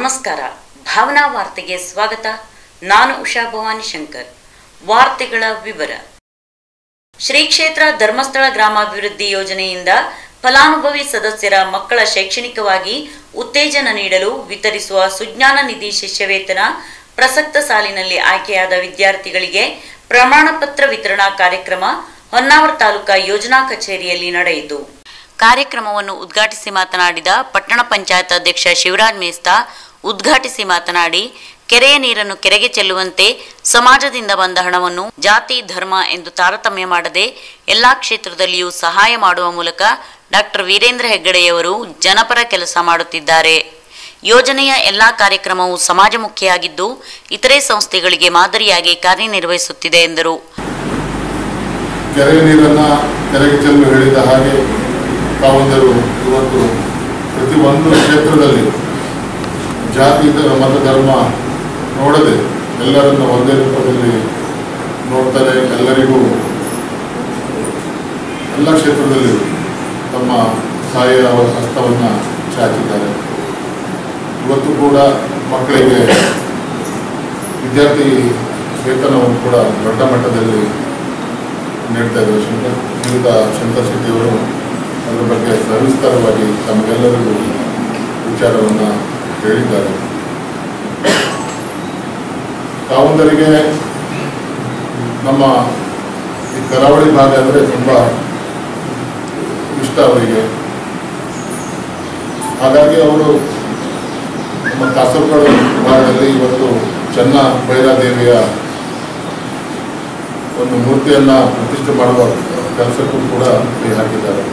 ನಮಸ್ಕಾರ ಭಾವನಾ ವಾರ್ತೆಗೆ ಸ್ವಾಗತ ನಾನು ಉಷಾ ಭವಾನಿ ಶಂಕರ್ ವಾರ್ತೆಗಳ ವಿವರ ಶ್ರೀ ಕ್ಷೇತ್ರ ಧರ್ಮಸ್ಥಳ ಗ್ರಾಮಾಭಿವೃದ್ಧಿ ಯೋಜನೆಯಿಂದ ಫಲಾನುಭವಿ ಸದಸ್ಯರ ಮಕ್ಕಳ ಶೈಕ್ಷಣಿಕವಾಗಿ ಉತ್ತೇಜನ ನೀಡಲು ವಿತರಿಸುವ ಸುಜ್ಞಾನ ನಿಧಿ ಶಿಷ್ಯವೇತನ ಪ್ರಸಕ್ತ ಸಾಲಿನಲ್ಲಿ ಆಯ್ಕೆಯಾದ ವಿದ್ಯಾರ್ಥಿಗಳಿಗೆ ಪ್ರಮಾಣ ಪತ್ರ ವಿತರಣಾ ಕಾರ್ಯಕ್ರಮ ಹೊನ್ನಾವರ ತಾಲೂಕಾ ಯೋಜನಾ ಕಚೇರಿಯಲ್ಲಿ ನಡೆಯಿತು ಕಾರ್ಯಕ್ರಮವನ್ನು ಉದ್ಘಾಟಿಸಿ ಮಾತನಾಡಿದ ಪಟ್ಟಣ ಪಂಚಾಯತ್ ಅಧ್ಯಕ್ಷ ಶಿವರಾಜ್ ಮೇಸ್ತಾ ಉದ್ಘಾಟಿಸಿ ಮಾತನಾಡಿ ಕೆರೆಯ ನೀರನ್ನು ಕೆರೆಗೆ ಚೆಲ್ಲುವಂತೆ ಸಮಾಜದಿಂದ ಬಂದ ಹಣವನ್ನು ಜಾತಿ ಧರ್ಮ ಎಂದು ತಾರತಮ್ಯ ಮಾಡದೆ ಎಲ್ಲಾ ಕ್ಷೇತ್ರದಲ್ಲಿಯೂ ಸಹಾಯ ಮಾಡುವ ಮೂಲಕ ಡಾಕ್ಟರ್ ವೀರೇಂದ್ರ ಹೆಗ್ಗಡೆಯವರು ಜನಪರ ಕೆಲಸ ಮಾಡುತ್ತಿದ್ದಾರೆ ಯೋಜನೆಯ ಎಲ್ಲಾ ಕಾರ್ಯಕ್ರಮವು ಸಮಾಜಮುಖಿಯಾಗಿದ್ದು ಇತರೆ ಸಂಸ್ಥೆಗಳಿಗೆ ಮಾದರಿಯಾಗಿ ಕಾರ್ಯನಿರ್ವಹಿಸುತ್ತಿದೆ ಎಂದರು ಕೆರೆ ನೀರನ್ನು ಕೆರೆಗೆ ಚೆಲ್ಲಲು ಹೇಳಿದ ಹಾಗೆ ತಾವಂದರು ಇವತ್ತು ಪ್ರತಿಯೊಂದು ಕ್ಷೇತ್ರದಲ್ಲಿ ಜಾತಿ ಧರ್ಮ, ಮತ ಧರ್ಮ ನೋಡದೆ ಎಲ್ಲರನ್ನು ಒಂದೇ ರೂಪದಲ್ಲಿ ನೋಡ್ತಾರೆ ಎಲ್ಲರಿಗೂ ಎಲ್ಲ ಕ್ಷೇತ್ರದಲ್ಲಿ ತಮ್ಮ ಸಹಾಯ ಹಸ್ತವನ್ನು ಚಾಚಿದ್ದಾರೆ ಇವತ್ತು ಕೂಡ ಮಕ್ಕಳಿಗೆ ವಿದ್ಯಾರ್ಥಿ ವೇತನವನ್ನು ಕೂಡ ದೊಡ್ಡ ಮಟ್ಟದಲ್ಲಿ ನೀಡ್ತಾ ಇದ್ದಾರೆ ಶಂಕರ್ ಶ್ರೀಯುತ ಶಂಕರ್ ಶೆಟ್ಟಿಯವರು ಅದರ ಬಗ್ಗೆ ಸವಿಸ್ತಾರವಾಗಿ ತಮಗೆಲ್ಲರಿಗೂ ವಿಚಾರವನ್ನು ಹೇಳಿದ್ದಾರೆ ತಾವಂದರಿಗೆ ನಮ್ಮ ಈ ಕರಾವಳಿ ಭಾಗ ಅಂದರೆ ತುಂಬ ಇಷ್ಟ ಅವರಿಗೆ ಹಾಗಾಗಿ ಅವರು ನಮ್ಮ ಕಾಸರಗೋಡು ಭಾಗದಲ್ಲಿ ಇವತ್ತು ಚೆನ್ನ ಭೈರಾದೇವಿಯ ಒಂದು ಮೂರ್ತಿಯನ್ನ ಪ್ರತಿಷ್ಠೆ ಮಾಡುವ ಕೆಲಸಕ್ಕೂ ಕೂಡ ಕೈ ಹಾಕಿದ್ದಾರೆ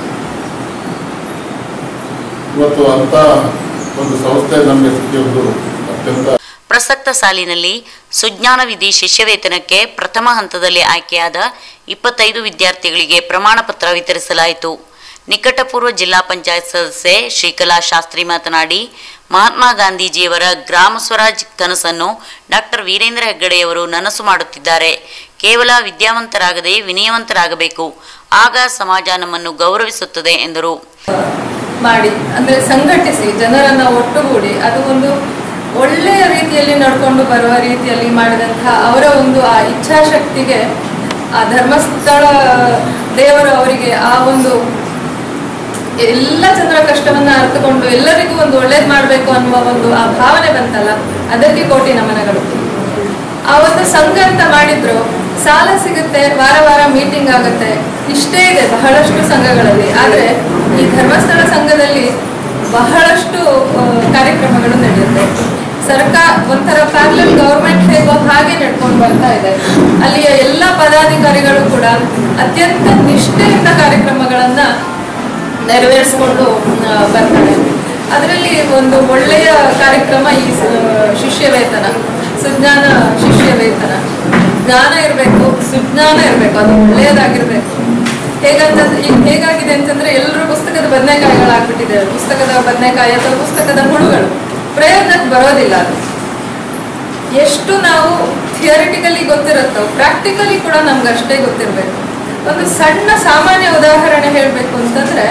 ಇವತ್ತು ಅಂತ ಒಂದು ಸಂಸ್ಥೆ ನಮಗೆ ಸಿಕ್ಕಿರುವುದು ಅತ್ಯಂತ ಪ್ರಸಕ್ತ ಸಾಲಿನಲ್ಲಿ ಸುಜ್ಞಾನ ವಿಧಿ ಶಿಷ್ಯವೇತನಕ್ಕೆ ಪ್ರಥಮ ಹಂತದಲ್ಲಿ ಆಯ್ಕೆಯಾದ ಇಪ್ಪತ್ತೈದು ವಿದ್ಯಾರ್ಥಿಗಳಿಗೆ ಪ್ರಮಾಣ ಪತ್ರ ವಿತರಿಸಲಾಯಿತು ನಿಕಟಪೂರ್ವ ಜಿಲ್ಲಾ ಪಂಚಾಯತ್ ಸದಸ್ಯೆ ಶ್ರೀಕಲಾ ಶಾಸ್ತ್ರಿ ಮಾತನಾಡಿ ಮಹಾತ್ಮ ಗಾಂಧೀಜಿಯವರ ಗ್ರಾಮ ಸ್ವರಾಜ್ ಕನಸನ್ನು ಡಾಕ್ಟರ್ ವೀರೇಂದ್ರ ಹೆಗ್ಗಡೆಯವರು ನನಸು ಮಾಡುತ್ತಿದ್ದಾರೆ ಕೇವಲ ವಿದ್ಯಾವಂತರಾಗದೆ ವಿನಯವಂತರಾಗಬೇಕು ಆಗ ಸಮಾಜ ನಮ್ಮನ್ನು ಗೌರವಿಸುತ್ತದೆ ಎಂದರು ಮಾಡಿ ಅಂದ್ರೆ ಸಂಘಟಿಸಿ ಜನರನ್ನ ಒಟ್ಟುಗೂಡಿ ಅದು ಒಂದು ಒಳ್ಳೆಯ ರೀತಿಯಲ್ಲಿ ನಡ್ಕೊಂಡು ಬರುವ ರೀತಿಯಲ್ಲಿ ಮಾಡಿದಂತಹ ಅವರ ಒಂದು ಆ ಇಚ್ಛಾಶಕ್ತಿಗೆ ಆ ಧರ್ಮಸ್ಥಳ ದೇವರು ಅವರಿಗೆ ಆ ಒಂದು ಎಲ್ಲ ಜನರ ಕಷ್ಟವನ್ನ ಅರ್ಥಕೊಂಡು ಎಲ್ಲರಿಗೂ ಒಂದು ಒಳ್ಳೇದು ಮಾಡಬೇಕು ಅನ್ನುವ ಒಂದು ಆ ಭಾವನೆ ಬಂತಲ್ಲ ಅದಕ್ಕೆ ಕೋಟಿ ನಮನಗಳು ಆ ಒಂದು ಸಂಘ ಅಂತ ಮಾಡಿದ್ರು ಸಾಲ ಸಿಗುತ್ತೆ ವಾರ ವಾರ ಮೀಟಿಂಗ್ ಆಗುತ್ತೆ ಇಷ್ಟೇ ಇದೆ ಬಹಳಷ್ಟು ಸಂಘಗಳಲ್ಲಿ ಆದ್ರೆ ಈ ಧರ್ಮಸ್ಥಳ ಸಂಘದಲ್ಲಿ ಬಹಳಷ್ಟು ಆ, ಕಾರ್ಯಕ್ರಮಗಳು ನಡೆಯುತ್ತೆ ಸರ್ಕಾರ ಒಂಥರ ಪ್ಯಾರಲಲ್ ಗೌರ್ಮೆಂಟ್ ಹೇಗೋ ಹಾಗೆ ನಡ್ಕೊಂಡು ಬರ್ತಾ ಇದೆ ಅಲ್ಲಿಯ ಎಲ್ಲ ಪದಾಧಿಕಾರಿಗಳು ಕೂಡ ಅತ್ಯಂತ ನಿಷ್ಠೆಯಿಂದ ಕಾರ್ಯಕ್ರಮಗಳನ್ನ ನೆರವೇರಿಸಿಕೊಂಡು ಆ, ಬರ್ತಾರೆ ಅದರಲ್ಲಿ ಒಂದು ಒಳ್ಳೆಯ ಕಾರ್ಯಕ್ರಮ ಈ ಸ- ಶಿಷ್ಯ ವೇತನ ಸುಜ್ಞಾನ ಶಿಷ್ಯ ವೇತನ ಜ್ಞಾನ ಇರಬೇಕು ಸುಜ್ಞಾನ ಇರಬೇಕು ಅದು ಒಳ್ಳೆಯದಾಗಿರ್ಬೇಕು ಹೇಗಂತಂದ್ರೆ ಈಗ ಹೇಗಾಗಿದೆ ಅಂತಂದ್ರೆ ಎಲ್ಲರೂ ಪುಸ್ತಕದ ಬದನೆಕಾಯಿಗಳಾಗ್ಬಿಟ್ಟಿದ್ದಾರೆ ಪುಸ್ತಕದ ಬದನೆಕಾಯಿ ಅಥವಾ ಪುಸ್ತಕದ ಹುಳುಗಳು ಪ್ರಯೋಜನಕ್ಕೆ ಬರೋದಿಲ್ಲ ಅದು ಎಷ್ಟು ನಾವು ಥಿಯರಿಟಿಕಲಿ ಗೊತ್ತಿರುತ್ತೋ ಪ್ರಾಕ್ಟಿಕಲಿ ಕೂಡ ನಮ್ಗೆ ಅಷ್ಟೇ ಗೊತ್ತಿರಬೇಕು ಒಂದು ಸಣ್ಣ ಸಾಮಾನ್ಯ ಉದಾಹರಣೆ ಹೇಳಬೇಕು ಅಂತಂದ್ರೆ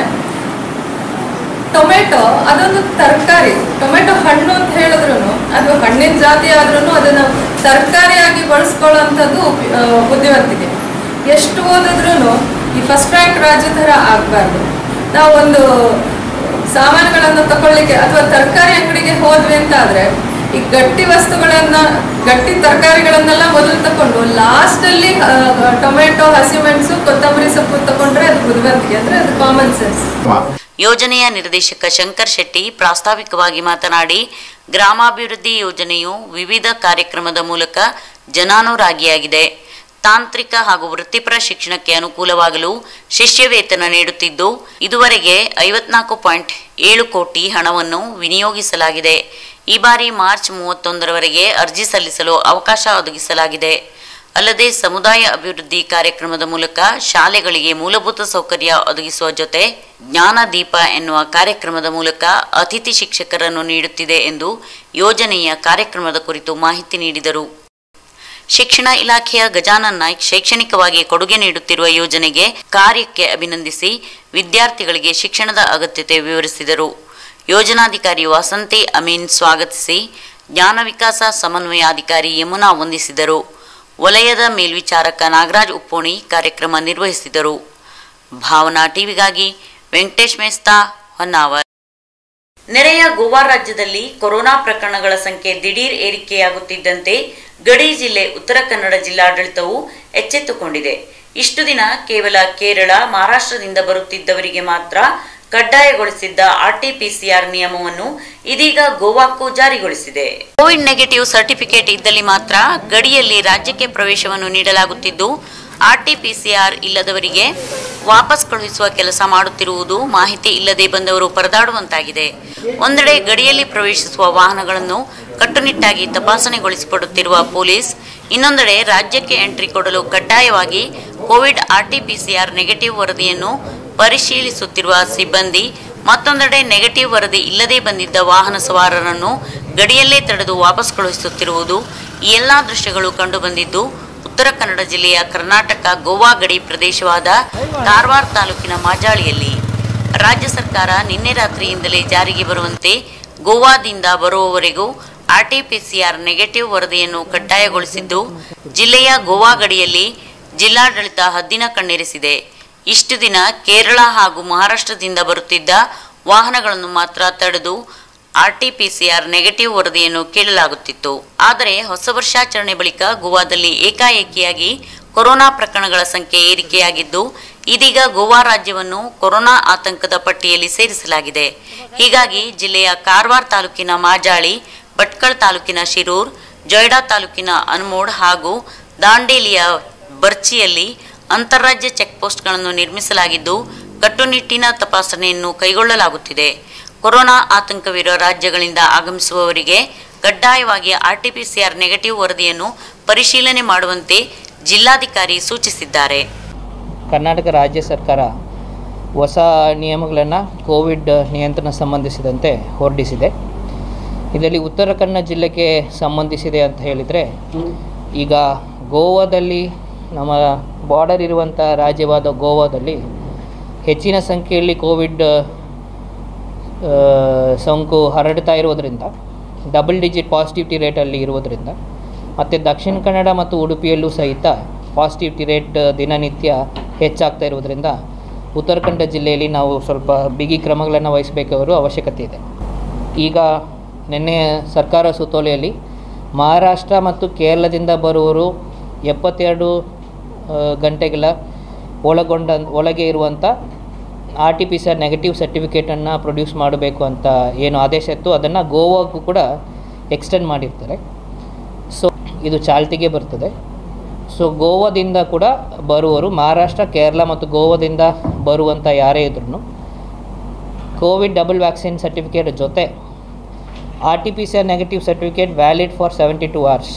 ಟೊಮೆಟೊ ಅದೊಂದು ತರಕಾರಿ ಟೊಮೆಟೊ ಹಣ್ಣು ಅಂತ ಹೇಳಿದ್ರು ಅದು ಹಣ್ಣಿನ ಜಾತಿ ಆದ್ರೂ ಅದನ್ನ ತರಕಾರಿಯಾಗಿ ಬಳಸ್ಕೊಳ್ಳೋಂಥದ್ದು ಉಪಿ- ಆ, ಬುದ್ಧಿವಂತಿಕೆ ಎಷ್ಟು ಓದಿದ್ರು ಈ ಫಸ್ಟ್ ರ್ಯಾಂಕ್ ರಾಜ್ಯ ಥರ ಆಗಬಾರ್ದು ನಾವು ಒಂದು ಸಾಮಾನುಗಳನ್ನು ತಗೊಳ್ಳಿಕ್ಕೆ ಅಥವಾ ತರಕಾರಿ ಅಂಗಡಿಗೆ ಹೋದ್ವಿ ಅಂತ ಆದ್ರೆ ಈ ಗಟ್ಟಿ ವಸ್ತುಗಳನ್ನ ಗಟ್ಟಿ ತರಕಾರಿಗಳನ್ನೆಲ್ಲ ಮೊದಲು ತಕೊಂಡು ಲಾಸ್ಟ್ ಅಲ್ಲಿ ಆ, ಟೊಮೆಟೊ ಹಸಿಮೆಣಸು ಕೊತ್ತಂಬರಿ ಸೊಪ್ಪು ತಗೊಂಡ್ರೆ ಅದು ಬುದ್ಧಿವಂತಿಕೆ ಅಂದ್ರೆ ಅದು ಕಾಮನ್ ಸೆನ್ಸ್ ಯೋಜನೆಯ ನಿರ್ದೇಶಕ ಶಂಕರ್ ಶೆಟ್ಟಿ ಪ್ರಾಸ್ತಾವಿಕವಾಗಿ ಮಾತನಾಡಿ ಗ್ರಾಮಾಭಿವೃದ್ಧಿ ಯೋಜನೆಯು ವಿವಿಧ ಕಾರ್ಯಕ್ರಮದ ಮೂಲಕ ಜನಾನುರಾಗಿಯಾಗಿದೆ ತಾಂತ್ರಿಕ ಹಾಗೂ ವೃತ್ತಿಪರ ಶಿಕ್ಷಣಕ್ಕೆ ಅನುಕೂಲವಾಗಲು ಶಿಷ್ಯ ವೇತನ ನೀಡುತ್ತಿದ್ದು ಇದುವರೆಗೆ ಐವತ್ನಾಲ್ಕು ಪಾಯಿಂಟ್ ಏಳು ಕೋಟಿ ಹಣವನ್ನು ವಿನಿಯೋಗಿಸಲಾಗಿದೆ ಈ ಬಾರಿ ಮಾರ್ಚ್ ಮೂವತ್ತೊಂದರವರೆಗೆ ಅರ್ಜಿ ಸಲ್ಲಿಸಲು ಅವಕಾಶ ಒದಗಿಸಲಾಗಿದೆ ಅಲ್ಲದೆ ಸಮುದಾಯ ಅಭಿವೃದ್ಧಿ ಕಾರ್ಯಕ್ರಮದ ಮೂಲಕ ಶಾಲೆಗಳಿಗೆ ಮೂಲಭೂತ ಸೌಕರ್ಯ ಒದಗಿಸುವ ಜೊತೆ ಜ್ಞಾನ ದೀಪ ಎನ್ನುವ ಕಾರ್ಯಕ್ರಮದ ಮೂಲಕ ಅತಿಥಿ ಶಿಕ್ಷಕರನ್ನು ನೀಡುತ್ತಿದೆ ಎಂದು ಯೋಜನೆಯ ಕಾರ್ಯಕ್ರಮದ ಕುರಿತು ಮಾಹಿತಿ ನೀಡಿದರು ಶಿಕ್ಷಣ ಇಲಾಖೆಯ ಗಜಾನನ್ ನಾಯ್ಕ್ ಶೈಕ್ಷಣಿಕವಾಗಿ ಕೊಡುಗೆ ನೀಡುತ್ತಿರುವ ಯೋಜನೆಗೆ ಕಾರ್ಯಕ್ಕೆ ಅಭಿನಂದಿಸಿ ವಿದ್ಯಾರ್ಥಿಗಳಿಗೆ ಶಿಕ್ಷಣದ ಅಗತ್ಯತೆ ವಿವರಿಸಿದರು ಯೋಜನಾಧಿಕಾರಿ ವಸಂತಿ ಅಮೀನ್ ಸ್ವಾಗತಿಸಿ ಜ್ಞಾನ ವಿಕಾಸ ಸಮನ್ವಯಾಧಿಕಾರಿ ಯಮುನಾ ವಂದಿಸಿದರು ವಲಯದ ಮೇಲ್ವಿಚಾರಕ ನಾಗರಾಜ್ ಉಪ್ಪೋಣಿ ಕಾರ್ಯಕ್ರಮ ನಿರ್ವಹಿಸಿದರು ಭಾವನಾ ಟಿವಿಗಾಗಿ ವೆಂಕಟೇಶ್ ಮೇಸ್ತಾ ಹೊನ್ನಾವರ್ ನೆರೆಯ ಗೋವಾ ರಾಜ್ಯದಲ್ಲಿ ಕೊರೋನಾ ಪ್ರಕರಣಗಳ ಸಂಖ್ಯೆ ದಿಢೀರ್ ಏರಿಕೆಯಾಗುತ್ತಿದ್ದಂತೆ ಗಡಿ ಜಿಲ್ಲೆ ಉತ್ತರ ಕನ್ನಡ ಜಿಲ್ಲಾಡಳಿತವು ಎಚ್ಚೆತ್ತುಕೊಂಡಿದೆ ಇಷ್ಟು ದಿನ ಕೇವಲ ಕೇರಳ ಮಹಾರಾಷ್ಟ್ರದಿಂದ ಬರುತ್ತಿದ್ದವರಿಗೆ ಮಾತ್ರ ಕಡ್ಡಾಯಗೊಳಿಸಿದ್ದ ಆರ್ಟಿಪಿಸಿಆರ್ ನಿಯಮವನ್ನು ಇದೀಗ ಗೋವಾಕ್ಕೂ ಜಾರಿಗೊಳಿಸಿದೆ ಕೋವಿಡ್ ನೆಗೆಟಿವ್ ಸರ್ಟಿಫಿಕೇಟ್ ಇದ್ದಲ್ಲಿ ಮಾತ್ರ ಗಡಿಯಲ್ಲಿ ರಾಜ್ಯಕ್ಕೆ ಪ್ರವೇಶವನ್ನು ನೀಡಲಾಗುತ್ತಿದ್ದು ಆರ್ಟಿಪಿಸಿಆರ್ ಇಲ್ಲದವರಿಗೆ ವಾಪಸ್ ಕಳುಹಿಸುವ ಕೆಲಸ ಮಾಡುತ್ತಿರುವುದು ಮಾಹಿತಿ ಇಲ್ಲದೆ ಬಂದವರು ಪರದಾಡುವಂತಾಗಿದೆ ಒಂದೆಡೆ ಗಡಿಯಲ್ಲಿ ಪ್ರವೇಶಿಸುವ ವಾಹನಗಳನ್ನು ಕಟ್ಟುನಿಟ್ಟಾಗಿ ತಪಾಸಣೆಗೊಳಿಸಿಕೊಡುತ್ತಿರುವ ಪೊಲೀಸ್ ಇನ್ನೊಂದೆಡೆ ರಾಜ್ಯಕ್ಕೆ ಎಂಟ್ರಿ ಕೊಡಲು ಕಡ್ಡಾಯವಾಗಿ ಕೋವಿಡ್ ಆರ್ಟಿಪಿಸಿಆರ್ ನೆಗೆಟಿವ್ ವರದಿಯನ್ನು ಪರಿಶೀಲಿಸುತ್ತಿರುವ ಸಿಬ್ಬಂದಿ ಮತ್ತೊಂದೆಡೆ ನೆಗೆಟಿವ್ ವರದಿ ಇಲ್ಲದೆ ಬಂದಿದ್ದ ವಾಹನ ಸವಾರರನ್ನು ಗಡಿಯಲ್ಲೇ ತಡೆದು ವಾಪಸ್ ಕಳುಹಿಸುತ್ತಿರುವುದು ಈ ಎಲ್ಲಾ ದೃಶ್ಯಗಳು ಕಂಡುಬಂದಿದ್ದು ಉತ್ತರ ಕನ್ನಡ ಜಿಲ್ಲೆಯ ಕರ್ನಾಟಕ ಗೋವಾ ಗಡಿ ಪ್ರದೇಶವಾದ ಕಾರವಾರ ತಾಲೂಕಿನ ಮಾಜಾಳಿಯಲ್ಲಿ ರಾಜ್ಯ ಸರ್ಕಾರ ನಿನ್ನೆ ರಾತ್ರಿಯಿಂದಲೇ ಜಾರಿಗೆ ಬರುವಂತೆ ಗೋವಾದಿಂದ ಬರುವವರೆಗೂ ಆರ್ಟಿಪಿಸಿಆರ್ ನೆಗೆಟಿವ್ ವರದಿಯನ್ನು ಕಡ್ಡಾಯಗೊಳಿಸಿದ್ದು ಜಿಲ್ಲೆಯ ಗೋವಾ ಗಡಿಯಲ್ಲಿ ಜಿಲ್ಲಾಡಳಿತ ಹದ್ದಿನ ಕಣ್ಣೆರೆಸಿದೆ ಇಷ್ಟು ದಿನ ಕೇರಳ ಹಾಗೂ ಮಹಾರಾಷ್ಟ್ರದಿಂದ ಬರುತ್ತಿದ್ದ ವಾಹನಗಳನ್ನು ಮಾತ್ರ ತಡೆದು ಆರ್ಟಿಪಿಸಿಆರ್ ನೆಗೆಟಿವ್ ವರದಿಯನ್ನು ಕೇಳಲಾಗುತ್ತಿತ್ತು ಆದರೆ ಹೊಸ ವರ್ಷಾಚರಣೆ ಬಳಿಕ ಗೋವಾದಲ್ಲಿ ಏಕಾಏಕಿಯಾಗಿ ಕೊರೋನಾ ಪ್ರಕರಣಗಳ ಸಂಖ್ಯೆ ಏರಿಕೆಯಾಗಿದ್ದು ಇದೀಗ ಗೋವಾ ರಾಜ್ಯವನ್ನು ಕೊರೋನಾ ಆತಂಕದ ಪಟ್ಟಿಯಲ್ಲಿ ಸೇರಿಸಲಾಗಿದೆ ಹೀಗಾಗಿ ಜಿಲ್ಲೆಯ ಕಾರವಾರ ತಾಲೂಕಿನ ಮಾಜಾಳಿ ಭಟ್ಕಳ ತಾಲೂಕಿನ ಶಿರೂರ್ ಜೊಯ್ಡಾ ತಾಲೂಕಿನ ಅನ್ಮೋಡ್ ಹಾಗೂ ದಾಂಡೇಲಿಯ ಬರ್ಚಿಯಲ್ಲಿ ಅಂತಾರಾಜ್ಯ ಚೆಕ್ಪೋಸ್ಟ್ಗಳನ್ನು ನಿರ್ಮಿಸಲಾಗಿದ್ದು ಕಟ್ಟುನಿಟ್ಟಿನ ತಪಾಸಣೆಯನ್ನು ಕೈಗೊಳ್ಳಲಾಗುತ್ತಿದೆ ಕೊರೋನಾ ಆತಂಕವಿರುವ ರಾಜ್ಯಗಳಿಂದ ಆಗಮಿಸುವವರಿಗೆ ಕಡ್ಡಾಯವಾಗಿ ಆರ್ಟಿಪಿಸಿಆರ್ ನೆಗೆಟಿವ್ ವರದಿಯನ್ನು ಪರಿಶೀಲನೆ ಮಾಡುವಂತೆ ಜಿಲ್ಲಾಧಿಕಾರಿ ಸೂಚಿಸಿದ್ದಾರೆ ಕರ್ನಾಟಕ ರಾಜ್ಯ ಸರ್ಕಾರ ಹೊಸ ನಿಯಮಗಳನ್ನು ಕೋವಿಡ್ ನಿಯಂತ್ರಣ ಸಂಬಂಧಿಸಿದಂತೆ ಹೊರಡಿಸಿದೆ ಇದರಲ್ಲಿ ಉತ್ತರ ಕನ್ನಡ ಜಿಲ್ಲೆಗೆ ಸಂಬಂಧಿಸಿದೆ ಅಂತ ಹೇಳಿದರೆ ಈಗ ಗೋವಾದಲ್ಲಿ ನಮ್ಮ ಬಾರ್ಡರ್ ಇರುವಂಥ ರಾಜ್ಯವಾದ ಗೋವಾದಲ್ಲಿ ಹೆಚ್ಚಿನ ಸಂಖ್ಯೆಯಲ್ಲಿ ಕೋವಿಡ್ ಆ, ಸೋಂಕು ಹರಡ್ತಾ ಇರೋದರಿಂದ ಡಬಲ್ ಡಿಜಿಟ್ ಪಾಸಿಟಿವಿಟಿ ರೇಟಲ್ಲಿ ಇರುವುದರಿಂದ ಮತ್ತು ದಕ್ಷಿಣ ಕನ್ನಡ ಮತ್ತು ಉಡುಪಿಯಲ್ಲೂ ಸಹಿತ ಪಾಸಿಟಿವಿಟಿ ರೇಟ್ ದಿನನಿತ್ಯ ಹೆಚ್ಚಾಗ್ತಾ ಇರುವುದರಿಂದ ಉತ್ತರ ಕನ್ನಡ ಜಿಲ್ಲೆಯಲ್ಲಿ ನಾವು ಸ್ವಲ್ಪ ಬಿಗಿ ಕ್ರಮಗಳನ್ನು ವಹಿಸಬೇಕಾಗಿರೋ ಅವಶ್ಯಕತೆ ಇದೆ ಈಗ ನಿನ್ನೆ ಸರ್ಕಾರ ಸುತ್ತೋಲೆಯಲ್ಲಿ ಮಹಾರಾಷ್ಟ್ರ ಮತ್ತು ಕೇರಳದಿಂದ ಬರುವವರು ಎಪ್ಪತ್ತೆರಡು ಆ, ಗಂಟೆಗಳ ಒಳಗೊಂಡ ಒಳಗೆ ಇರುವಂಥ R T P C R negative ಸರ್ಟಿಫಿಕೇಟನ್ನು ಪ್ರೊಡ್ಯೂಸ್ ಮಾಡಬೇಕು ಅಂತ ಏನು ಆದೇಶ ಇತ್ತು ಅದನ್ನು ಗೋವಾಗೂ ಕೂಡ ಎಕ್ಸ್ಟೆಂಡ್ ಮಾಡಿರ್ತಾರೆ ಸೊ ಇದು ಚಾಲ್ತಿಗೆ ಬರ್ತದೆ ಸೊ ಗೋವಾದಿಂದ ಕೂಡ ಬರುವವರು ಮಹಾರಾಷ್ಟ್ರ ಕೇರಳ ಮತ್ತು ಗೋವಾದಿಂದ ಬರುವಂಥ ಯಾರೇ ಇದ್ರೂ ಕೋವಿಡ್ ಡಬಲ್ ವ್ಯಾಕ್ಸಿನ್ ಸರ್ಟಿಫಿಕೇಟ್ ಜೊತೆ R T P C R negative certificate valid for seventy two hours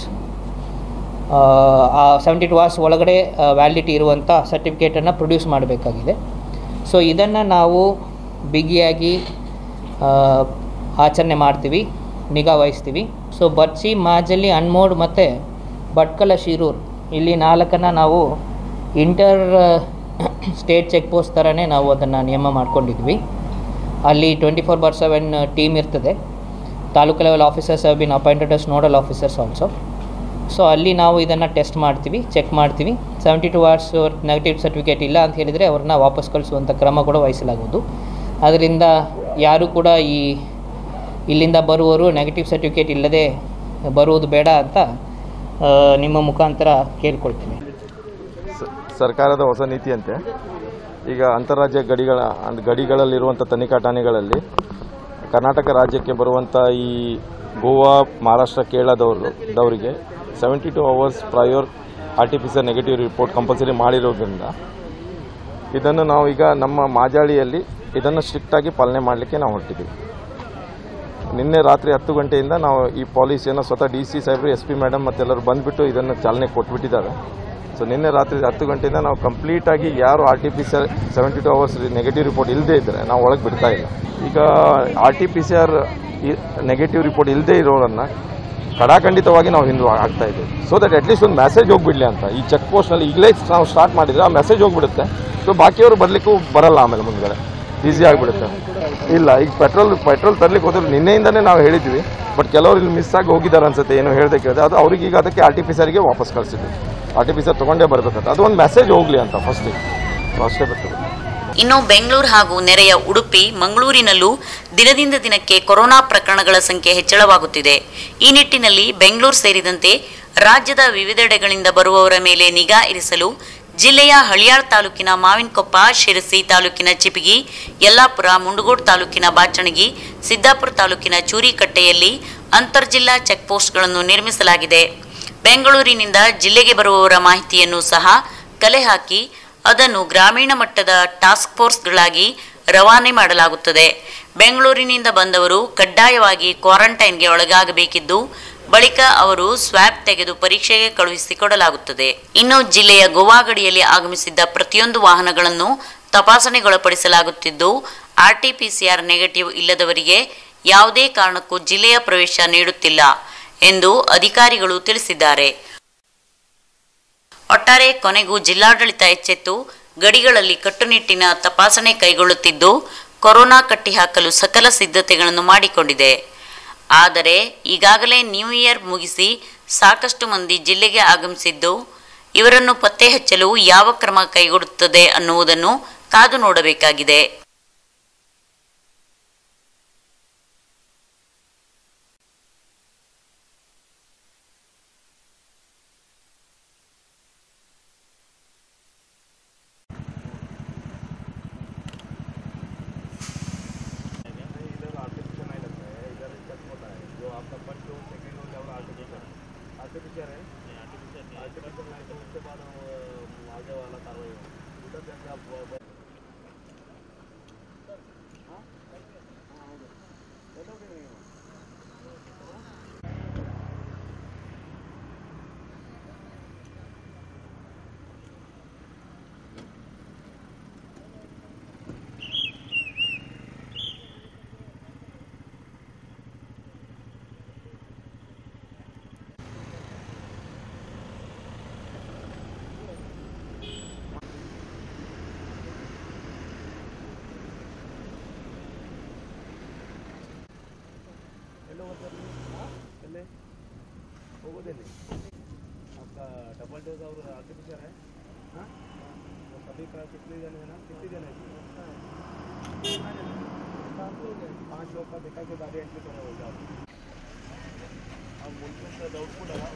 ಆ ಸೆವೆಂಟಿ ಟು ಅವರ್ಸ್ ಒಳಗಡೆ ವ್ಯಾಲಿಡಿಟಿ ಇರುವಂಥ ಸರ್ಟಿಫಿಕೇಟನ್ನು ಪ್ರೊಡ್ಯೂಸ್ ಮಾಡಬೇಕಾಗಿದೆ ಸೊ ಇದನ್ನು ನಾವು ಬಿಗಿಯಾಗಿ ಆ, ಆಚರಣೆ ಮಾಡ್ತೀವಿ ನಿಗಾ ವಹಿಸ್ತೀವಿ ಸೊ ಬರ್ಚಿ ಮಾಜಲ್ಲಿ ಅನ್ಮೋಡ್ ಮತ್ತು ಭಟ್ಕಳ ಶಿರೂರ್ ಇಲ್ಲಿ ನಾಲ್ಕನ್ನು ನಾವು ಇಂಟರ್ ಸ್ಟೇಟ್ ಚೆಕ್ ಪೋಸ್ಟ್ ಥರನೇ ನಾವು ಅದನ್ನು ನಿಯಮ ಮಾಡ್ಕೊಂಡಿದ್ವಿ ಅಲ್ಲಿ twenty four by seven team ಇರ್ತದೆ taluk level officers have been appointed as nodal officers also so ಅಲ್ಲಿ ನಾವು ಇದನ್ನು ಟೆಸ್ಟ್ ಮಾಡ್ತೀವಿ ಚೆಕ್ ಮಾಡ್ತೀವಿ seventy two hours negative certificate ಇಲ್ಲ ಅಂತ ಹೇಳಿದರೆ ಅವ್ರನ್ನ ವಾಪಸ್ ಕಳಿಸುವಂಥ ಕ್ರಮ ಕೂಡ ವಹಿಸಲಾಗುವುದು ಅದರಿಂದ ಯಾರು ಕೂಡ ಈ ಇಲ್ಲಿಂದ ಬರುವವರು ನೆಗೆಟಿವ್ ಸರ್ಟಿಫಿಕೇಟ್ ಇಲ್ಲದೆ ಬರುವುದು ಬೇಡ ಅಂತ ಆ, ನಿಮ್ಮ ಮುಖಾಂತರ ಕೇಳ್ಕೊಳ್ತೀನಿ ಸ- ಸರ್ಕಾರದ ಹೊಸ ನೀತಿಯಂತೆ ಈಗ ಅಂತಾರಾಜ್ಯ ಗಡಿಗಳ ಅಂದ್ ಗಡಿಗಳಲ್ಲಿರುವಂಥ ತನಿಖಾ ಠಾಣೆಗಳಲ್ಲಿ ಕರ್ನಾಟಕ ರಾಜ್ಯಕ್ಕೆ ಬರುವಂಥ ಈ ಗೋವಾ ಮಹಾರಾಷ್ಟ್ರ ಕೇರಳದವರು ದವರಿಗೆ seventy two hours prior artificial negative report compulsory ಮಾಡಿರೋದ್ರಿಂದ ಇದನ್ನು ನಾವು ಈಗ ನಮ್ಮ ಮಾಜಾಳಿಯಲ್ಲಿ ಇದನ್ನು ಸ್ಟ್ರಿಕ್ಟಾಗಿ ಪಾಲನೆ ಮಾಡಲಿಕ್ಕೆ ನಾವು ಹೊರಟಿದ್ದೀವಿ ನಿನ್ನೆ ರಾತ್ರಿ ಹತ್ತು ಗಂಟೆಯಿಂದ ನಾವು ಈ ಪಾಲಿಸಿಯನ್ನು ಸ್ವತಃ ಡಿ ಸಿ ಸಾಹೇಬರು ಎಸ್ ಪಿ ಮೇಡಮ್ ಮತ್ತೆಲ್ಲರೂ ಬಂದುಬಿಟ್ಟು ಇದನ್ನು ಚಾಲನೆ ಕೊಟ್ಬಿಟ್ಟಿದ್ದಾರೆ ಸೊ ನಿನ್ನೆ ರಾತ್ರಿ ಹತ್ತು ಗಂಟೆಯಿಂದ ನಾವು ಕಂಪ್ಲೀಟಾಗಿ ಯಾರು R T P C R seventy two hours negative report ಇಲ್ಲದೇ ಇದ್ದರೆ ನಾವು ಒಳಗೆ ಬಿಡ್ತಾ ಇಲ್ಲ ಈಗ R T P C R negative report ಇಲ್ಲದೇ ಇರೋರನ್ನು ಕಡಾಖಂಡಿತವಾಗಿ ನಾವು ಹಿಂದೆ ಆಗ್ತಾ ಇದ್ದೀವಿ ಸೊ ದಟ್ ಅಟ್ಲೀಸ್ಟ್ ಒಂದು ಮೆಸೇಜ್ ಹೋಗ್ಬಿಡ್ಲಿ ಅಂತ ಈ ಚೆಕ್ ಪೋಸ್ಟ್ನಲ್ಲಿ ಈಗಲೇ ನಾವು ಸ್ಟಾರ್ಟ್ ಮಾಡಿದರೆ ಆ ಮೆಸೇಜ್ ಹೋಗ್ಬಿಡುತ್ತೆ ಸೊ ಬಾಕಿಯವರು ಬರಲಿಕ್ಕೂ ಬರಲ್ಲ ಆಮೇಲೆ ಮುಂದ್ಗಡೆ ಈಸಿ ಆಗಿಬಿಡುತ್ತೆ ಇಲ್ಲ ಈಗ ಪೆಟ್ರೋಲ್ ಪೆಟ್ರೋಲ್ ತರ್ಲಿಕ್ಕೆ ಹೋದ್ರೆ ನಿನ್ನೆಯಿಂದನೇ ನಾವು ಹೇಳಿದ್ವಿ ಬಟ್ ಕೆಲವರು ಇಲ್ಲಿ ಮಿಸ್ ಆಗಿ ಹೋಗಿದ್ದಾರೆ ಅನ್ಸುತ್ತೆ ಏನು ಹೇಳ್ದೆ ಕೇಳಿದೆ ಅದು ಅವ್ರಿಗೆ ಈಗ ಅದಕ್ಕೆ ಆರ್ ಟಿ ಪಿ ಸರ್ಗೆ ವಾಪಸ್ ಕಳಿಸಿದ್ವಿ ಆರ್ ಟಿ ಪಿ ಸರ್ ತೊಗೊಂಡೇ ಬರ್ಬೇಕಂತ ಅದು ಒಂದು ಮೆಸೇಜ್ ಹೋಗಲಿ ಅಂತ ಫಸ್ಟಿಗೆ ಅಷ್ಟೇ ಬರ್ತದೆ ಇನ್ನು ಬೆಂಗಳೂರು ಹಾಗೂ ನೆರೆಯ ಉಡುಪಿ ಮಂಗಳೂರಿನಲ್ಲೂ ದಿನದಿಂದ ದಿನಕ್ಕೆ ಕೊರೋನಾ ಪ್ರಕರಣಗಳ ಸಂಖ್ಯೆ ಹೆಚ್ಚಳವಾಗುತ್ತಿದೆ ಈ ನಿಟ್ಟಿನಲ್ಲಿ ಬೆಂಗಳೂರು ಸೇರಿದಂತೆ ರಾಜ್ಯದ ವಿವಿಧೆಡೆಗಳಿಂದ ಬರುವವರ ಮೇಲೆ ನಿಗಾ ಇರಿಸಲು ಜಿಲ್ಲೆಯ ಹಳಿಯಾಳ್ ತಾಲೂಕಿನ ಮಾವಿನಕೊಪ್ಪ ಶಿರಸಿ ತಾಲೂಕಿನ ಚಿಪಿಗಿ ಯಲ್ಲಾಪುರ ಮುಂಡಗೋಡ್ ತಾಲೂಕಿನ ಬಾಚಣಗಿ ಸಿದ್ದಾಪುರ ತಾಲೂಕಿನ ಚೂರಿಕಟ್ಟೆಯಲ್ಲಿ ಅಂತರ್ಜಿಲ್ಲಾ ಚೆಕ್ಪೋಸ್ಟ್ಗಳನ್ನು ನಿರ್ಮಿಸಲಾಗಿದೆ ಬೆಂಗಳೂರಿನಿಂದ ಜಿಲ್ಲೆಗೆ ಬರುವವರ ಮಾಹಿತಿಯನ್ನು ಸಹ ಕಲೆ ಹಾಕಿ ಅದನ್ನು ಗ್ರಾಮೀಣ ಮಟ್ಟದ ಟಾಸ್ಕ್ ಫೋರ್ಸ್ಗಳಾಗಿ ರವಾನೆ ಮಾಡಲಾಗುತ್ತದೆ ಬೆಂಗಳೂರಿನಿಂದ ಬಂದವರು ಕಡ್ಡಾಯವಾಗಿ ಕ್ವಾರಂಟೈನ್ಗೆ ಒಳಗಾಗಬೇಕಿದ್ದು ಬಳಿಕ ಅವರು ಸ್ವ್ಯಾಬ್ ತೆಗೆದು ಪರೀಕ್ಷೆಗೆ ಕಳುಹಿಸಿಕೊಡಲಾಗುತ್ತದೆ ಇನ್ನು ಜಿಲ್ಲೆಯ ಗೋವಾ ಗಡಿಯಲ್ಲಿ ಆಗಮಿಸಿದ್ದ ಪ್ರತಿಯೊಂದು ವಾಹನಗಳನ್ನು ತಪಾಸಣೆಗೊಳಪಡಿಸಲಾಗುತ್ತಿದ್ದು ಆರ್ಟಿಪಿಸಿಆರ್ ನೆಗೆಟಿವ್ ಇಲ್ಲದವರಿಗೆ ಯಾವುದೇ ಕಾರಣಕ್ಕೂ ಜಿಲ್ಲೆಯ ಪ್ರವೇಶ ನೀಡುತ್ತಿಲ್ಲ ಎಂದು ಅಧಿಕಾರಿಗಳು ತಿಳಿಸಿದ್ದಾರೆ ಒಟ್ಟಾರೆ ಕೊನೆಗೂ ಜಿಲ್ಲಾಡಳಿತ ಎಚ್ಚೆತ್ತು ಗಡಿಗಳಲ್ಲಿ ಕಟ್ಟುನಿಟ್ಟಿನ ತಪಾಸಣೆ ಕೈಗೊಳ್ಳುತ್ತಿದ್ದು ಕೊರೋನಾ ಕಟ್ಟಿಹಾಕಲು ಸಕಲ ಸಿದ್ಧತೆಗಳನ್ನು ಮಾಡಿಕೊಂಡಿದೆ ಆದರೆ ಈಗಾಗಲೇ ನ್ಯೂ ಇಯರ್ ಮುಗಿಸಿ ಸಾಕಷ್ಟು ಮಂದಿ ಜಿಲ್ಲೆಗೆ ಆಗಮಿಸಿದ್ದು ಇವರನ್ನು ಪತ್ತೆ ಹಚ್ಚಲು ಯಾವ ಕ್ರಮ ಕೈಗೊಳ್ಳುತ್ತದೆ ಅನ್ನುವುದನ್ನು ಕಾದು ನೋಡಬೇಕಾಗಿದೆ आपका डबल डोज और आर्टिफिशियल है हाँ तो सभी का कितने जन है ना कितने जन है पाँच लोग का देखा के गाड़ी एंट्री करा होगा अब मुल्क से डाउटफुल है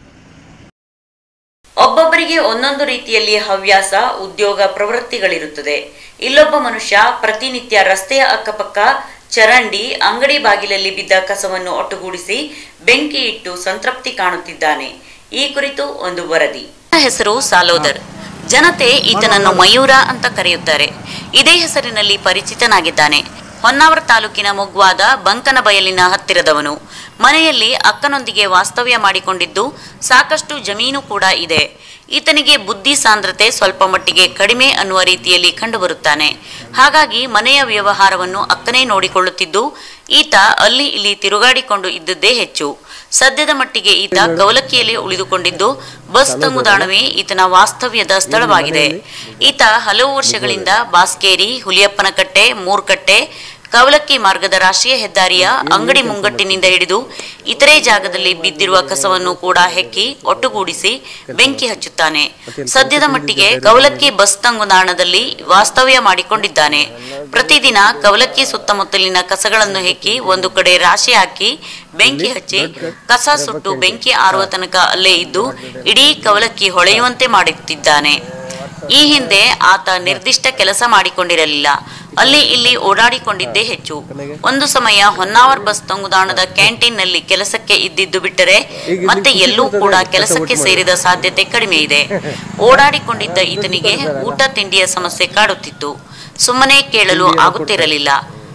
ಒಬ್ಬೊಬ್ಬರಿಗೆ ಒಂದೊಂದು ರೀತಿಯಲ್ಲಿ ಹವ್ಯಾಸ ಉದ್ಯೋಗ ಪ್ರವೃತ್ತಿಗಳಿರುತ್ತದೆ ಇಲ್ಲೊಬ್ಬ ಮನುಷ್ಯ ಪ್ರತಿನಿತ್ಯ ರಸ್ತೆಯ ಅಕ್ಕಪಕ್ಕ ಚರಂಡಿ ಅಂಗಡಿ ಬಾಗಿಲಲ್ಲಿ ಬಿದ್ದ ಕಸವನ್ನು ಒಟ್ಟುಗೂಡಿಸಿ ಬೆಂಕಿ ಇಟ್ಟು ಸಂತೃಪ್ತಿ ಕಾಣುತ್ತಿದ್ದಾನೆ ಈ ಕುರಿತು ಒಂದು ವರದಿ ಹೆಸರು ಸಾಲೋದರ್ ಜನತೆ ಈತನನ್ನು ಮಯೂರ ಅಂತ ಕರೆಯುತ್ತಾರೆ ಇದೇ ಹೆಸರಿನಲ್ಲಿ ಪರಿಚಿತನಾಗಿದ್ದಾನೆ ಹೊನ್ನಾವರ ತಾಲೂಕಿನ ಮೊಗ್ವಾದ ಬಂಕನ ಬಯಲಿನ ಹತ್ತಿರದವನು ಮನೆಯಲ್ಲಿ ಅಕ್ಕನೊಂದಿಗೆ ವಾಸ್ತವ್ಯ ಮಾಡಿಕೊಂಡಿದ್ದು ಸಾಕಷ್ಟು ಜಮೀನು ಕೂಡ ಇದೆ ಈತನಿಗೆ ಬುದ್ಧಿ ಸಾಂದ್ರತೆ ಸ್ವಲ್ಪ ಮಟ್ಟಿಗೆ ಕಡಿಮೆ ಅನ್ನುವ ರೀತಿಯಲ್ಲಿ ಕಂಡುಬರುತ್ತಾನೆ ಹಾಗಾಗಿ ಮನೆಯ ವ್ಯವಹಾರವನ್ನು ಅಕ್ಕನೇ ನೋಡಿಕೊಳ್ಳುತ್ತಿದ್ದು ಈತ ಅಲ್ಲಿ ಇಲ್ಲಿ ತಿರುಗಾಡಿಕೊಂಡು ಇದ್ದದ್ದೇ ಹೆಚ್ಚು ಸದ್ಯದ ಮಟ್ಟಿಗೆ ಈತ ಕವಲಕ್ಕಿಯಲ್ಲಿ ಉಳಿದುಕೊಂಡಿದ್ದು ಬಸ್ ತಂಗುದಾಣವೇ ಈತನ ವಾಸ್ತವ್ಯದ ಸ್ಥಳವಾಗಿದೆ ಈತ ಹಲವು ವರ್ಷಗಳಿಂದ ಬಾಸ್ಕೇರಿ ಹುಲಿಯಪ್ಪನಕಟ್ಟೆ ಮೂರ್ಕಟ್ಟೆ ಕವಲಕ್ಕಿ ಮಾರ್ಗದ ರಾಷ್ಟ್ರೀಯ ಹೆದ್ದಾರಿಯ ಅಂಗಡಿ ಮುಂಗಟ್ಟಿನಿಂದ ಹಿಡಿದು ಇತರೆ ಜಾಗದಲ್ಲಿ ಬಿದ್ದಿರುವ ಕಸವನ್ನು ಕೂಡ ಹೆಕ್ಕಿ ಒಟ್ಟುಗೂಡಿಸಿ ಬೆಂಕಿ ಹಚ್ಚುತ್ತಾನೆ ಸದ್ಯದ ಮಟ್ಟಿಗೆ ಕವಲಕ್ಕಿ ಬಸ್ ತಂಗುದಾಣದಲ್ಲಿ ವಾಸ್ತವ್ಯ ಮಾಡಿಕೊಂಡಿದ್ದಾನೆ ಪ್ರತಿದಿನ ಕವಲಕ್ಕಿ ಸುತ್ತಮುತ್ತಲಿನ ಕಸಗಳನ್ನು ಹೆಕ್ಕಿ ಒಂದು ಕಡೆ ರಾಶಿ ಹಾಕಿ ಬೆಂಕಿ ಹಚ್ಚಿ ಕಸ ಸುಟ್ಟು ಬೆಂಕಿ ಆರುವ ತನಕ ಅಲ್ಲೇ ಇದ್ದು ಇಡೀ ಕವಲಕ್ಕಿ ಹೊಳೆಯುವಂತೆ ಮಾಡುತ್ತಿದ್ದಾನೆ ಈ ಹಿಂದೆ ಆತ ನಿರ್ದಿಷ್ಟ ಕೆಲಸ ಮಾಡಿಕೊಂಡಿರಲಿಲ್ಲ ಅಲ್ಲಿ ಇಲ್ಲಿ ಓಡಾಡಿಕೊಂಡಿದ್ದೇ ಹೆಚ್ಚು ಒಂದು ಸಮಯ ಹೊನ್ನಾವರ್ ಬಸ್ ತಂಗುದಾಣದ ಕ್ಯಾಂಟೀನ್ನಲ್ಲಿ ಕೆಲಸಕ್ಕೆ ಇದ್ದಿದ್ದು ಬಿಟ್ಟರೆ ಮತ್ತೆ ಎಲ್ಲೂ ಕೂಡ ಕೆಲಸಕ್ಕೆ ಸೇರಿದ ಸಾಧ್ಯತೆ ಕಡಿಮೆ ಇದೆ ಓಡಾಡಿಕೊಂಡಿದ್ದ ಈತನಿಗೆ ಊಟ ತಿಂಡಿಯ ಸಮಸ್ಯೆ ಕಾಡುತ್ತಿತ್ತು ಸುಮ್ಮನೆ ಕೇಳಲು ಆಗುತ್ತಿರಲಿಲ್ಲ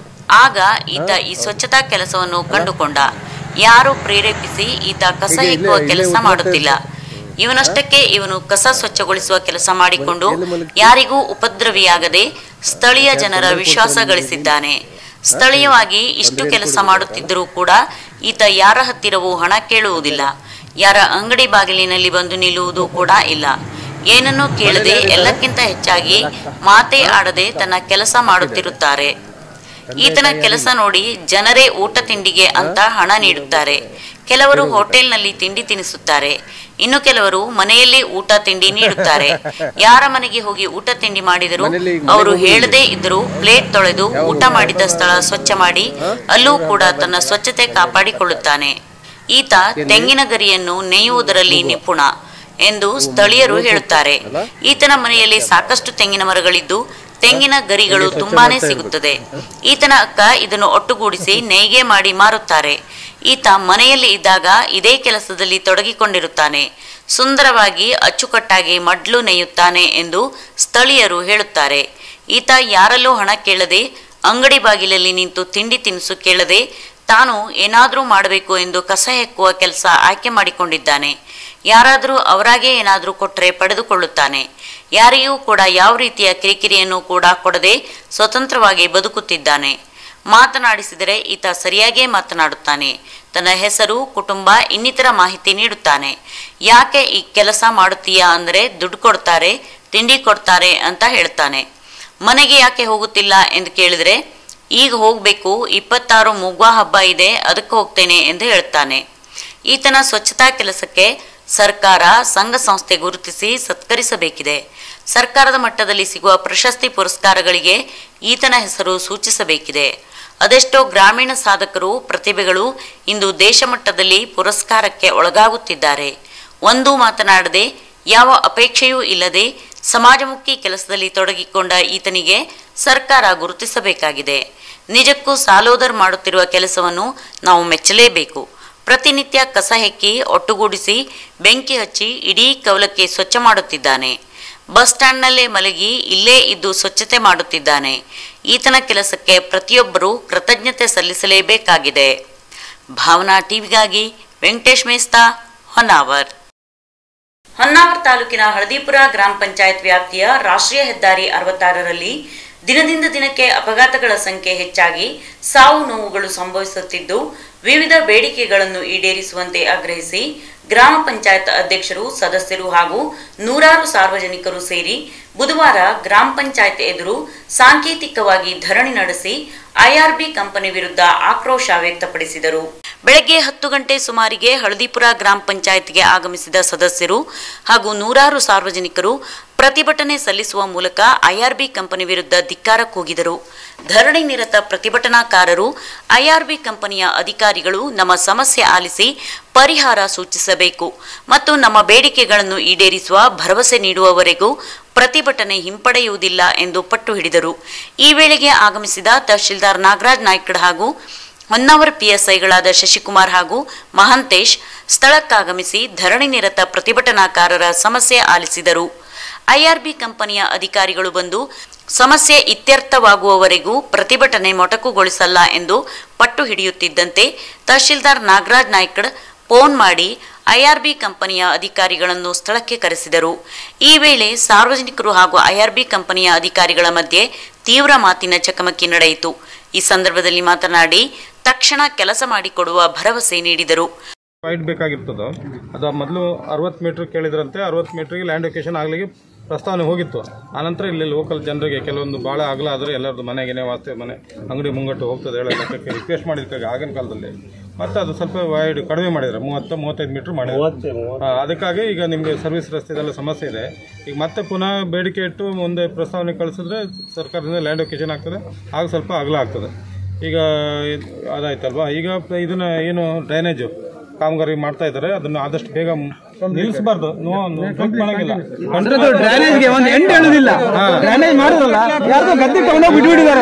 ಆಗ ಈತ ಈ ಸ್ವಚ್ಛತಾ ಕೆಲಸವನ್ನು ಕಂಡುಕೊಂಡ ಯಾರು ಪ್ರೇರೇಪಿಸಿ ಈತ ಕಸ ಹೆಕ್ಕುವ ಕೆಲಸ ಮಾಡುತ್ತಿಲ್ಲ ಇವನಷ್ಟಕ್ಕೆ ಇವನು ಕಸ ಸ್ವಚ್ಛಗೊಳಿಸುವ ಕೆಲಸ ಮಾಡಿಕೊಂಡು ಯಾರಿಗೂ ಉಪದ್ರವಿಯಾಗದೆ ಸ್ಥಳೀಯ ಜನರ ವಿಶ್ವಾಸ ಗಳಿಸಿದ್ದಾನೆ ಸ್ಥಳೀಯವಾಗಿ ಇಷ್ಟು ಕೆಲಸ ಮಾಡುತ್ತಿದ್ದರೂ ಕೂಡ ಈತ ಯಾರ ಹತ್ತಿರವೂ ಹಣ ಕೇಳುವುದಿಲ್ಲ ಯಾರ ಅಂಗಡಿ ಬಾಗಿಲಿನಲ್ಲಿ ಬಂದು ನಿಲ್ಲುವುದು ಕೂಡ ಇಲ್ಲ ಏನನ್ನೂ ಕೇಳದೆ ಎಲ್ಲಕ್ಕಿಂತ ಹೆಚ್ಚಾಗಿ ಮಾತೇ ಆಡದೆ ತನ್ನ ಕೆಲಸ ಮಾಡುತ್ತಿರುತ್ತಾರೆ ಈತನ ಕೆಲಸ ನೋಡಿ ಜನರೇ ಊಟ ತಿಂಡಿಗೆ ಅಂತ ಹಣ ನೀಡುತ್ತಾರೆ ಕೆಲವರು ಹೋಟೆಲ್ನಲ್ಲಿ ತಿಂಡಿ ತಿನ್ನಿಸುತ್ತಾರೆ ಇನ್ನು ಕೆಲವರು ಮನೆಯಲ್ಲೇ ಊಟ ತಿಂಡಿ ನೀಡುತ್ತಾರೆ ಯಾರ ಮನೆಗೆ ಹೋಗಿ ಊಟ ತಿಂಡಿ ಮಾಡಿದರೂ ಅವರು ಹೇಳದೇ ಇದ್ದರೂ ಪ್ಲೇಟ್ ತೊಳೆದು ಊಟ ಮಾಡಿದ ಸ್ಥಳ ಸ್ವಚ್ಛ ಮಾಡಿ ಅಲ್ಲೂ ಕೂಡ ತನ್ನ ಸ್ವಚ್ಛತೆ ಕಾಪಾಡಿಕೊಳ್ಳುತ್ತಾನೆ ಈತ ತೆಂಗಿನ ಗರಿಯನ್ನು ನೇಯುವುದರಲ್ಲಿ ನಿಪುಣ ಎಂದು ಸ್ಥಳೀಯರು ಹೇಳುತ್ತಾರೆ ಈತನ ಮನೆಯಲ್ಲಿ ಸಾಕಷ್ಟು ತೆಂಗಿನ ಮರಗಳಿದ್ದು ತೆಂಗಿನ ಗರಿಗಳು ತುಂಬಾನೇ ಸಿಗುತ್ತದೆ ಈತನ ಅಕ್ಕ ಇದನ್ನು ಒಟ್ಟುಗೂಡಿಸಿ ನೇಯ್ಗೆ ಮಾಡಿ ಮಾರುತ್ತಾರೆ ಈತ ಮನೆಯಲ್ಲಿ ಇದ್ದಾಗ ಇದೇ ಕೆಲಸದಲ್ಲಿ ತೊಡಗಿಕೊಂಡಿರುತ್ತಾನೆ ಸುಂದರವಾಗಿ ಅಚ್ಚುಕಟ್ಟಾಗಿ ಮಡ್ಲು ನೇಯುತ್ತಾನೆ ಎಂದು ಸ್ಥಳೀಯರು ಹೇಳುತ್ತಾರೆ ಈತ ಯಾರಲ್ಲೂ ಹಣ ಕೇಳದೆ ಅಂಗಡಿ ಬಾಗಿಲಲ್ಲಿ ನಿಂತು ತಿಂಡಿ ತಿನಿಸು ಕೇಳದೆ ತಾನು ಏನಾದರೂ ಮಾಡಬೇಕು ಎಂದು ಕಸ ಹೆಕ್ಕುವ ಕೆಲಸ ಆಯ್ಕೆ ಮಾಡಿಕೊಂಡಿದ್ದಾನೆ ಯಾರಾದರೂ ಅವರಾಗೇ ಏನಾದರೂ ಕೊಟ್ಟರೆ ಪಡೆದುಕೊಳ್ಳುತ್ತಾನೆ ಯಾರಿಗೂ ಕೂಡ ಯಾವ ರೀತಿಯ ಕಿರಿಕಿರಿಯನ್ನು ಕೂಡ ಕೊಡದೆ ಸ್ವತಂತ್ರವಾಗಿ ಬದುಕುತ್ತಿದ್ದಾನೆ ಮಾತನಾಡಿಸಿದರೆ ಈತ ಸರಿಯಾಗೇ ಮಾತನಾಡುತ್ತಾನೆ ತನ್ನ ಹೆಸರು ಕುಟುಂಬ ಇನ್ನಿತರ ಮಾಹಿತಿ ನೀಡುತ್ತಾನೆ ಯಾಕೆ ಈ ಕೆಲಸ ಮಾಡುತ್ತೀಯಾ ಅಂದರೆ ದುಡ್ಡು ಕೊಡ್ತಾರೆ ತಿಂಡಿ ಕೊಡ್ತಾರೆ ಅಂತ ಹೇಳ್ತಾನೆ ಮನೆಗೆ ಯಾಕೆ ಹೋಗುತ್ತಿಲ್ಲ ಎಂದು ಕೇಳಿದರೆ ಈಗ ಹೋಗಬೇಕು ಇಪ್ಪತ್ತಾರು ಮುಗ್ವಾ ಹಬ್ಬ ಇದೆ ಅದಕ್ಕೆ ಹೋಗ್ತೇನೆ ಎಂದು ಹೇಳ್ತಾನೆ ಈತನ ಸ್ವಚ್ಛತಾ ಕೆಲಸಕ್ಕೆ ಸರ್ಕಾರ ಸಂಘ ಸಂಸ್ಥೆ ಗುರುತಿಸಿ ಸತ್ಕರಿಸಬೇಕಿದೆ ಸರ್ಕಾರದ ಮಟ್ಟದಲ್ಲಿ ಸಿಗುವ ಪ್ರಶಸ್ತಿ ಪುರಸ್ಕಾರಗಳಿಗೆ ಈತನ ಹೆಸರು ಸೂಚಿಸಬೇಕಿದೆ ಅದೆಷ್ಟೋ ಗ್ರಾಮೀಣ ಸಾಧಕರು ಪ್ರತಿಭೆಗಳು ಇಂದು ದೇಶ ಮಟ್ಟದಲ್ಲಿ ಪುರಸ್ಕಾರಕ್ಕೆ ಒಳಗಾಗುತ್ತಿದ್ದಾರೆ ಒಂದು ಮಾತನಾಡದೆ ಯಾವ ಅಪೇಕ್ಷೆಯೂ ಇಲ್ಲದೆ ಸಮಾಜಮುಖಿ ಕೆಲಸದಲ್ಲಿ ತೊಡಗಿಕೊಂಡ ಈತನಿಗೆ ಸರ್ಕಾರ ಗುರುತಿಸಬೇಕಾಗಿದೆ ನಿಜಕ್ಕೂ ಸಾಲೋದರ್ ಮಾಡುತ್ತಿರುವ ಕೆಲಸವನ್ನು ನಾವು ಮೆಚ್ಚಲೇಬೇಕು ಪ್ರತಿನಿತ್ಯ ಕಸ ಹೆಕ್ಕಿ ಒಟ್ಟುಗೂಡಿಸಿ ಬೆಂಕಿ ಹಚ್ಚಿ ಇಡೀ ಕವಲಕ್ಕೆ ಸ್ವಚ್ಛ ಮಾಡುತ್ತಿದ್ದಾನೆ ಬಸ್ ಸ್ಟ್ಯಾಂಡ್ನಲ್ಲೇ ಮಲಗಿ ಇಲ್ಲೇ ಇದ್ದು ಸ್ವಚ್ಛತೆ ಮಾಡುತ್ತಿದ್ದಾನೆ ಈತನ ಕೆಲಸಕ್ಕೆ ಪ್ರತಿಯೊಬ್ಬರೂ ಕೃತಜ್ಞತೆ ಸಲ್ಲಿಸಲೇಬೇಕಾಗಿದೆ ಭಾವನಾ ಟಿವಿಗಾಗಿ ವೆಂಕಟೇಶ್ ಮೇಸ್ತಾ ಹೊನ್ನಾವರ್ ಹೊನ್ನಾವರ್ ತಾಲೂಕಿನ ಹಳದಿಪುರ ಗ್ರಾಮ ಪಂಚಾಯತ್ ವ್ಯಾಪ್ತಿಯ ರಾಷ್ಟ್ರೀಯ ಹೆದ್ದಾರಿ ಅರವತ್ತಾರರಲ್ಲಿ ದಿನದಿಂದ ದಿನಕ್ಕೆ ಅಪಘಾತಗಳ ಸಂಖ್ಯೆ ಹೆಚ್ಚಾಗಿ ಸಾವು ನೋವುಗಳು ಸಂಭವಿಸುತ್ತಿದ್ದು ವಿವಿಧ ಬೇಡಿಕೆಗಳನ್ನು ಈಡೇರಿಸುವಂತೆ ಆಗ್ರಹಿಸಿ ಗ್ರಾಮ ಪಂಚಾಯತ್ ಅಧ್ಯಕ್ಷರು ಸದಸ್ಯರು ಹಾಗೂ ನೂರಾರು ಸಾರ್ವಜನಿಕರು ಸೇರಿ ಬುಧವಾರ ಗ್ರಾಮ ಪಂಚಾಯತ್ ಎದುರು ಸಾಂಕೇತಿಕವಾಗಿ ಧರಣಿ ನಡೆಸಿ ಐಆರ್ಬಿ ಕಂಪನಿ ವಿರುದ್ಧ ಆಕ್ರೋಶ ವ್ಯಕ್ತಪಡಿಸಿದರು ಬೆಳಗ್ಗೆ ಹತ್ತು ಗಂಟೆ ಸುಮಾರಿಗೆ ಹಳದಿಪುರ ಗ್ರಾಮ ಪಂಚಾಯತ್ಗೆ ಆಗಮಿಸಿದ ಸದಸ್ಯರು ಹಾಗೂ ನೂರಾರು ಸಾರ್ವಜನಿಕರು ಪ್ರತಿಭಟನೆ ಸಲ್ಲಿಸುವ ಮೂಲಕ ಐಆರ್ಬಿ ಕಂಪನಿ ವಿರುದ್ಧ ಧಿಕ್ಕಾರ ಕೂಗಿದರು ಧರಣಿ ನಿರತ ಪ್ರತಿಭಟನಾಕಾರರು ಐಆರ್ಬಿ ಕಂಪನಿಯ ಅಧಿಕಾರಿಗಳು ನಮ್ಮ ಸಮಸ್ಯೆ ಆಲಿಸಿ ಪರಿಹಾರ ಸೂಚಿಸಬೇಕು ಮತ್ತು ನಮ್ಮ ಬೇಡಿಕೆಗಳನ್ನು ಈಡೇರಿಸುವ ಭರವಸೆ ನೀಡುವವರೆಗೂ ಪ್ರತಿಭಟನೆ ಹಿಂಪಡೆಯುವುದಿಲ್ಲ ಎಂದು ಪಟ್ಟು ಹಿಡಿದರು ಈ ವೇಳೆಗೆ ಆಗಮಿಸಿದ ತಹಶೀಲ್ದಾರ್ ನಾಗರಾಜ್ ನಾಯ್ಕಡ್ ಹಾಗೂ ಹೊನ್ನಾವರ ಪಿಎಸ್ಐಗಳಾದ ಶಶಿಕುಮಾರ್ ಹಾಗೂ ಮಹಾಂತೇಶ್ ಸ್ಥಳಕ್ಕಾಗಮಿಸಿ ಧರಣಿ ನಿರತ ಪ್ರತಿಭಟನಾಕಾರರ ಸಮಸ್ಯೆ ಆಲಿಸಿದರು ಐಆರ್ಬಿ ಕಂಪನಿಯ ಅಧಿಕಾರಿಗಳು ಬಂದು ಸಮಸ್ಯೆ ಇತ್ಯರ್ಥವಾಗುವವರೆಗೂ ಪ್ರತಿಭಟನೆ ಮೊಟಕುಗೊಳಿಸಲ್ಲ ಎಂದು ಪಟ್ಟು ಹಿಡಿಯುತ್ತಿದ್ದಂತೆ ತಹಶೀಲ್ದಾರ್ ನಾಗರಾಜ್ ನಾಯ್ಕಡ್ ಫೋನ್ ಮಾಡಿ ಐಆರ್ಬಿ ಕಂಪನಿಯ ಅಧಿಕಾರಿಗಳನ್ನು ಸ್ಥಳಕ್ಕೆ ಕರೆಸಿದರು ಈ ವೇಳೆ ಸಾರ್ವಜನಿಕರು ಹಾಗೂ ಐಆರ್ಬಿ ಕಂಪನಿಯ ಅಧಿಕಾರಿಗಳ ಮಧ್ಯೆ ತೀವ್ರ ಮಾತಿನ ಚಕಮಕಿ ನಡೆಯಿತು ಈ ಸಂದರ್ಭದಲ್ಲಿ ಮಾತನಾಡಿ ತಕ್ಷಣ ಕೆಲಸ ಮಾಡಿಕೊಡುವ ಭರವಸೆ ನೀಡಿದರು ಫೈಟ್ ಬೇಕಾಗಿರ್ತದೋ ಅದು ಮೊದಲು ಅರವತ್ತು ಮೀಟ್ರ್ ಕೇಳಿದ್ರಂತೆ ಅರವತ್ತು ಮೀಟ್ರಿಗೆ ಲ್ಯಾಂಡ್ ಲೊಕೇಶನ್ ಆಗ್ಲಿಕ್ಕೆ ಪ್ರಸ್ತಾವನೆ ಹೋಗಿತ್ತು ಆನಂತರ ಇಲ್ಲಿ ಲೋಕಲ್ ಜನರಿಗೆ ಕೆಲವೊಂದು ಭಾಳ ಅಗಲ ಆದರೆ ಎಲ್ಲರದ್ದು ಮನೆಗೇನೆ ವಾಸ್ತೆ ಮನೆ ಅಂಗಡಿ ಮುಂಗಟ್ಟು ಹೋಗ್ತದೆ ಹೇಳೋ ಲೆಕ್ಕಕ್ಕೆ ರಿಕ್ವೆಸ್ಟ್ ಮಾಡಿದ್ದಕ್ಕಾಗಿ ಆಗಿನ ಕಾಲದಲ್ಲಿ ಮತ್ತೆ ಅದು ಸ್ವಲ್ಪ ವೈಡ್ ಕಡಿಮೆ ಮಾಡಿದ್ದಾರೆ ಮೂವತ್ತು ಮೂವತ್ತೈದು ಮೀಟ್ರ್ ಮಾಡಿದ್ದಾರೆ ಆ, ಅದಕ್ಕಾಗಿ ಈಗ ನಿಮಗೆ ಸರ್ವಿಸ್ ರಸ್ತೆದೆಲ್ಲ ಸಮಸ್ಯೆ ಇದೆ ಈಗ ಮತ್ತೆ ಪುನಃ ಬೇಡಿಕೆ ಇಟ್ಟು ಮುಂದೆ ಪ್ರಸ್ತಾವನೆ ಕಳಿಸಿದ್ರೆ ಸರ್ಕಾರದಿಂದ ಲ್ಯಾಂಡ್ ಲೊಕೇಶನ್ ಆಗ್ತದೆ ಆಗ ಸ್ವಲ್ಪ ಅಗಲ ಆಗ್ತದೆ ಈಗ ಇದ್- ಅದಾಯ್ತಲ್ವಾ ಈಗ ಪ- ಇದನ್ನ ಏನು ಡ್ರೈನೇಜು ಕಾಮಗಾರಿ ಮಾಡ್ತಾ ಇದ್ದಾರೆ ಅದನ್ನು ಆದಷ್ಟು ಬೇಗ ನಿಲ್ಲಿಸಬಾರ್ದು ಮಾಡಂಗಿಲ್ಲ ಡ್ರೈನೇಜ್ಗೆ ಒಂದು ಎಂಟು ಹೇಳುದಿಲ್ಲ ಡ್ರೈನೇಜ್ ಮಾಡುದಲ್ಲ ಯಾರ್ದೋ ಗದ್ದೆ ತಗೊಂಡೋಗಿ ಬಿಟ್ಬಿಟ್ಟಿದ್ದಾರೆ